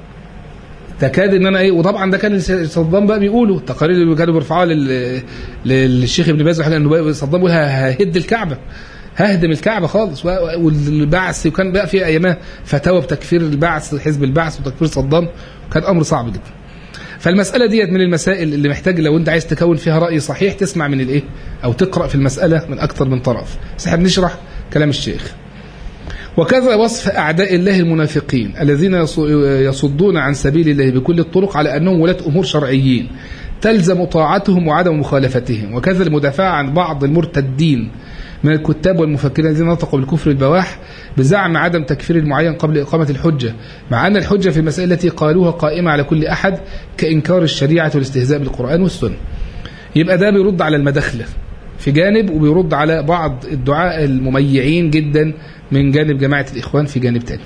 تكاد ان انا ايه وطبعا ده كان صدام بقى بيقولوا التقارير اللي كانوا بيرفعوها لل... للشيخ ابن باز انه صدام بيقول ههد الكعبه ههدم الكعبه خالص والبعث وكان بقى في ايامها فتاوى بتكفير البعث حزب البعث وتكفير صدام كان امر صعب جدا فالمسألة ديت من المسائل اللي محتاج لو انت عايز تكون فيها رأي صحيح تسمع من الايه او تقرأ في المسألة من اكثر من طرف بس احنا بنشرح كلام الشيخ وكذا وصف أعداء الله المنافقين الذين يصدون عن سبيل الله بكل الطرق على أنهم ولاة أمور شرعيين تلزم طاعتهم وعدم مخالفتهم وكذا المدافع عن بعض المرتدين من الكتاب والمفكرين الذين نطقوا بالكفر البواح بزعم عدم تكفير المعين قبل إقامة الحجة مع أن الحجة في المسائل التي قالوها قائمة على كل أحد كإنكار الشريعة والاستهزاء بالقرآن والسنة يبقى ده بيرد على المداخلة في جانب وبيرد على بعض الدعاء المميعين جدا من جانب جماعة الإخوان في جانب تاني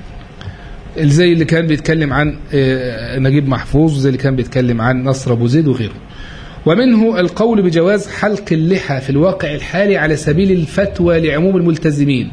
زي اللي كان بيتكلم عن نجيب محفوظ زي اللي كان بيتكلم عن نصر أبو زيد وغيره ومنه القول بجواز حلق اللحى في الواقع الحالي على سبيل الفتوى لعموم الملتزمين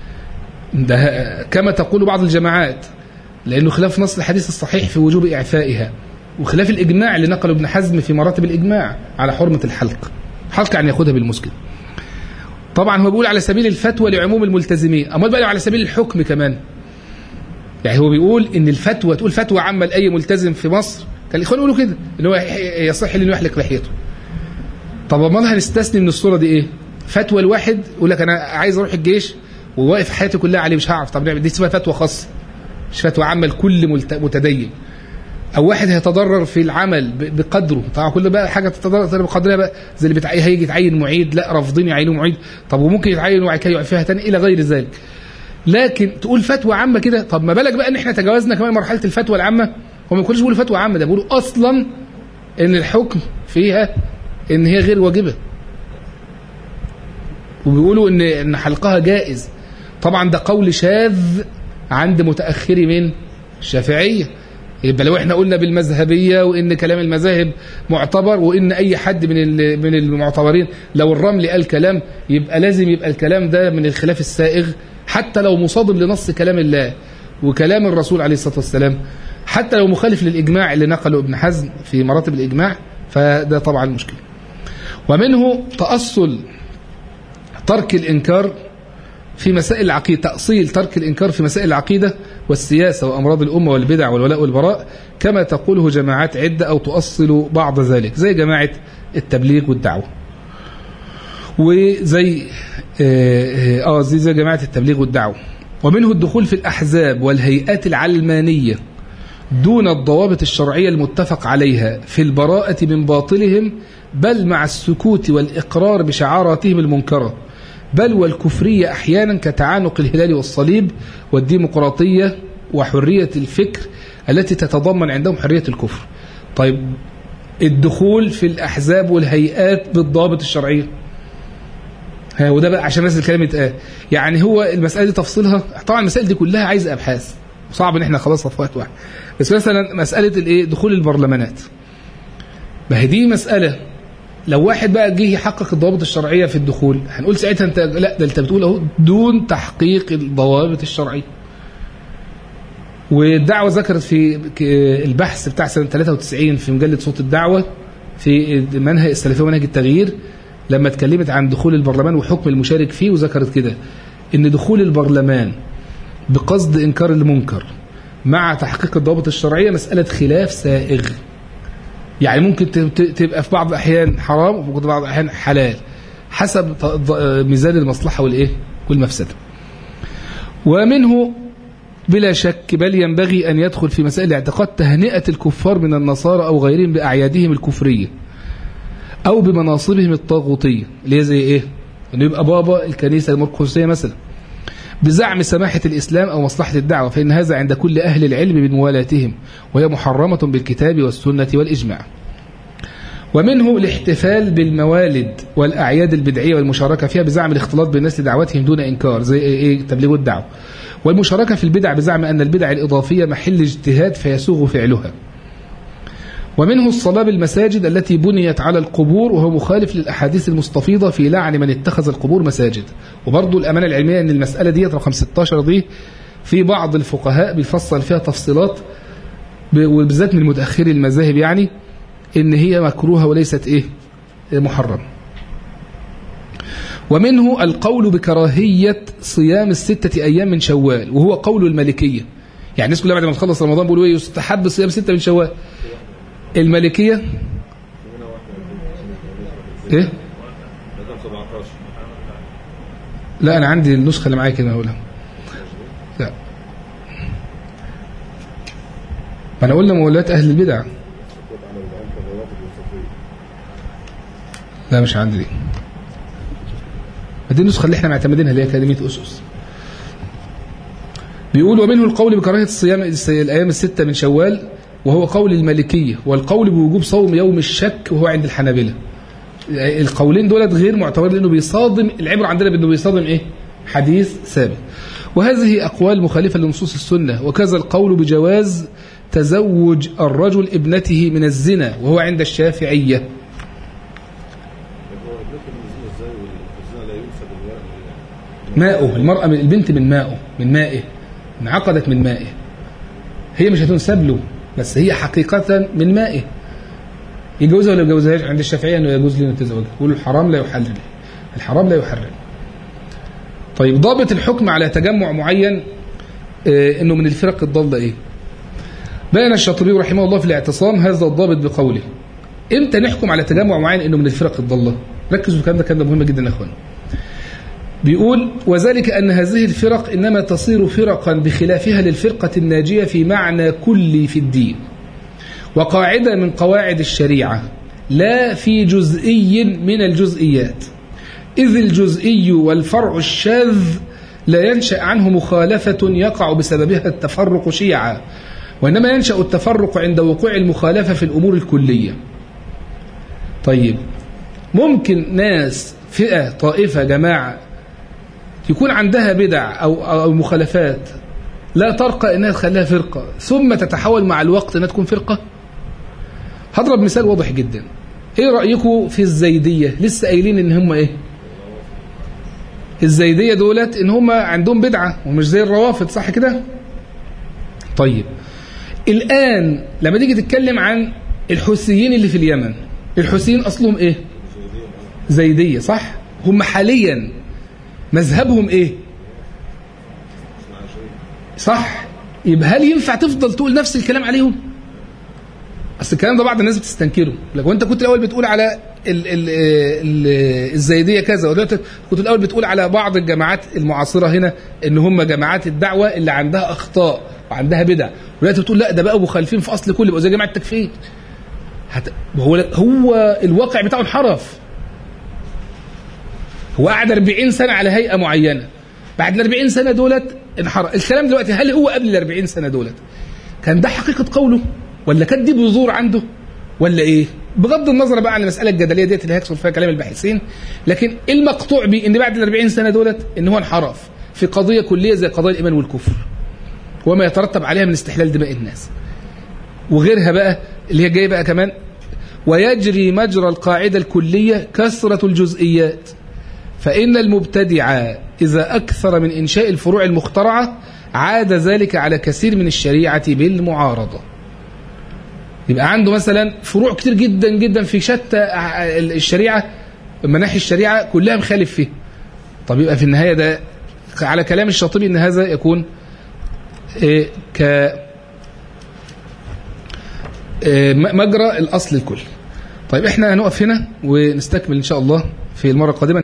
ده كما تقول بعض الجماعات لأنه خلاف نص الحديث الصحيح في وجوب إعفائها وخلاف الإجماع اللي نقله ابن حزم في مراتب الإجماع على حرمة الحلق حلق يعني ياخدها بالمسكن طبعا هو بيقول على سبيل الفتوى لعموم الملتزمين امال بقى على سبيل الحكم كمان يعني هو بيقول ان الفتوى تقول فتوى عامه لاي ملتزم في مصر كان الاخوان يقولوا كده ان هو يصح انه يحلق لحيته طب امال هنستثني من الصوره دي ايه فتوى الواحد يقول لك انا عايز اروح الجيش وواقف حياتي كلها عليه مش هعرف طب دي اسمها فتوى خاصه مش فتوى عامه لكل متدين او واحد هيتضرر في العمل بقدره طبعا كل بقى حاجه تتضرر بقدرها بقى زي اللي بتعي هيجي يتعين معيد لا رافضين يعينوه معيد طب وممكن يتعين وبعد كده فيها تاني الى غير ذلك لكن تقول فتوى عامه كده طب ما بالك بقى ان احنا تجاوزنا كمان مرحله الفتوى العامه هم ما بيقولوش بيقولوا فتوى عامه ده بيقولوا اصلا ان الحكم فيها ان هي غير واجبه وبيقولوا ان ان حلقها جائز طبعا ده قول شاذ عند متاخري من الشافعيه يبقى لو احنا قلنا بالمذهبيه وان كلام المذاهب معتبر وان اي حد من من المعتبرين لو الرملي قال كلام يبقى لازم يبقى الكلام ده من الخلاف السائغ حتى لو مصادم لنص كلام الله وكلام الرسول عليه الصلاه والسلام حتى لو مخالف للاجماع اللي نقله ابن حزم في مراتب الاجماع فده طبعا مشكله ومنه تاصل ترك الانكار في مسائل العقيدة تأصيل ترك الإنكار في مسائل العقيدة والسياسة وأمراض الأمة والبدع والولاء والبراء كما تقوله جماعات عدة أو تؤصل بعض ذلك زي جماعة التبليغ والدعوة وزي آه, آه زي, زي جماعة التبليغ والدعوة ومنه الدخول في الأحزاب والهيئات العلمانية دون الضوابط الشرعية المتفق عليها في البراءة من باطلهم بل مع السكوت والإقرار بشعاراتهم المنكرة بل والكفرية أحيانا كتعانق الهلال والصليب والديمقراطية وحرية الفكر التي تتضمن عندهم حرية الكفر طيب الدخول في الأحزاب والهيئات بالضابط الشرعية ها وده بقى عشان ناس الكلام يتقال يعني هو المسألة دي تفصيلها طبعا المسائل دي كلها عايزة أبحاث وصعب ان احنا خلاص في وقت واحد بس مثلا مسألة الايه دخول البرلمانات ما هي دي مسألة لو واحد بقى جه يحقق الضوابط الشرعيه في الدخول هنقول ساعتها انت لا ده انت بتقول اهو دون تحقيق الضوابط الشرعيه والدعوه ذكرت في البحث بتاع سنه 93 في مجله صوت الدعوه في منهج السلفيه ومنهج التغيير لما اتكلمت عن دخول البرلمان وحكم المشارك فيه وذكرت كده ان دخول البرلمان بقصد انكار المنكر مع تحقيق الضوابط الشرعيه مساله خلاف سائغ يعني ممكن تبقى في بعض الأحيان حرام وفي بعض الأحيان حلال حسب ميزان المصلحة والإيه والمفسدة ومنه بلا شك بل ينبغي أن يدخل في مسائل الاعتقاد تهنئة الكفار من النصارى أو غيرهم بأعيادهم الكفرية أو بمناصبهم الطاغوتية اللي هي زي إيه؟ أنه يبقى بابا الكنيسة المرقسية مثلا بزعم سماحة الإسلام أو مصلحة الدعوة فإن هذا عند كل أهل العلم بموالاتهم وهي محرمة بالكتاب والسنة والإجماع ومنه الاحتفال بالموالد والأعياد البدعية والمشاركة فيها بزعم الاختلاط بالناس لدعوتهم دون إنكار زي إيه تبليغ الدعوة والمشاركة في البدع بزعم أن البدع الإضافية محل اجتهاد فيسوغ فعلها ومنه الصلاة بالمساجد التي بنيت على القبور وهو مخالف للأحاديث المستفيضة في لعن من اتخذ القبور مساجد وبرضو الأمانة العلمية أن المسألة دي رقم 16 دي في بعض الفقهاء بيفصل فيها تفصيلات وبالذات من متأخري المذاهب يعني ان هي مكروهة وليست ايه محرم ومنه القول بكراهية صيام الستة أيام من شوال وهو قول المالكية يعني الناس كلها بعد ما تخلص رمضان بيقولوا ايه يستحب صيام ستة من شوال المالكية ايه لا انا عندي النسخة اللي معايا كده اقولها لا ما انا قلنا مولات اهل البدع لا مش عندي دي دي النسخة اللي احنا معتمدينها اللي هي أكاديمية أسس بيقول ومنه القول بكراهية الصيام الأيام الستة من شوال وهو قول المالكية والقول بوجوب صوم يوم الشك وهو عند الحنابلة القولين دولت غير معتبر لأنه بيصادم العبرة عندنا بأنه بيصادم إيه حديث ثابت وهذه أقوال مخالفة لنصوص السنة وكذا القول بجواز تزوج الرجل ابنته من الزنا وهو عند الشافعية ماؤه المرأة من البنت من ماؤه من مائه انعقدت من مائه هي مش هتنسب له بس هي حقيقة من مائه يجوزها ولا يجوزهاش عند الشافعية انه يجوز لنا التزوج يقولوا الحرام لا يحلل الحرام لا يحرم طيب ضابط الحكم على تجمع معين اه انه من الفرق الضالة ايه بين الشاطبي رحمه الله في الاعتصام هذا الضابط بقوله امتى نحكم على تجمع معين انه من الفرق الضالة ركزوا في الكلام ده كلام مهم جدا يا اخوانا بيقول وذلك أن هذه الفرق إنما تصير فرقا بخلافها للفرقة الناجية في معنى كلي في الدين وقاعدة من قواعد الشريعة لا في جزئي من الجزئيات إذ الجزئي والفرع الشاذ لا ينشأ عنه مخالفة يقع بسببها التفرق شيعا وإنما ينشأ التفرق عند وقوع المخالفة في الأمور الكلية طيب ممكن ناس فئة طائفة جماعة يكون عندها بدع أو, أو مخالفات لا ترقى انها تخليها فرقة ثم تتحول مع الوقت انها تكون فرقة هضرب مثال واضح جدا ايه رأيكم في الزيدية لسه قايلين ان هم ايه الزيدية دولت ان هم عندهم بدعة ومش زي الروافض صح كده طيب الآن لما تيجي تتكلم عن الحوثيين اللي في اليمن الحوثيين أصلهم ايه زيدية صح هم حاليا مذهبهم ايه صح يبقى هل ينفع تفضل تقول نفس الكلام عليهم اصل الكلام ده بعض الناس بتستنكره لو انت كنت الاول بتقول على ال ال ال الزيديه كذا ودلوقتي كنت الاول بتقول على بعض الجماعات المعاصره هنا ان هم جماعات الدعوه اللي عندها اخطاء وعندها بدع ودلوقتي بتقول لا ده بقوا مخالفين في اصل كل بقوا زي جماعه التكفير هت... هو هو الواقع بتاعه انحرف هو قعد 40 سنة على هيئة معينة بعد ال 40 سنة دولت انحرف الكلام دلوقتي هل هو قبل ال 40 سنة دولت كان ده حقيقة قوله ولا كانت دي بذور عنده ولا ايه بغض النظر بقى عن المسألة الجدلية ديت اللي هيحصل فيها كلام الباحثين لكن المقطوع بيه ان بعد ال 40 سنة دولت ان هو انحرف في قضية كلية زي قضايا الإيمان والكفر وما يترتب عليها من استحلال دماء الناس وغيرها بقى اللي هي جايه بقى كمان ويجري مجرى القاعدة الكلية كثرة الجزئيات فإن المبتدع إذا أكثر من إنشاء الفروع المخترعة عاد ذلك على كثير من الشريعة بالمعارضة يبقى عنده مثلا فروع كتير جدا جدا في شتى الشريعة مناحي الشريعة كلها مخالف فيه طب يبقى في النهاية ده على كلام الشاطبي ان هذا يكون إيه ك إيه مجرى الأصل الكل طيب احنا هنقف هنا ونستكمل إن شاء الله في المرة القادمة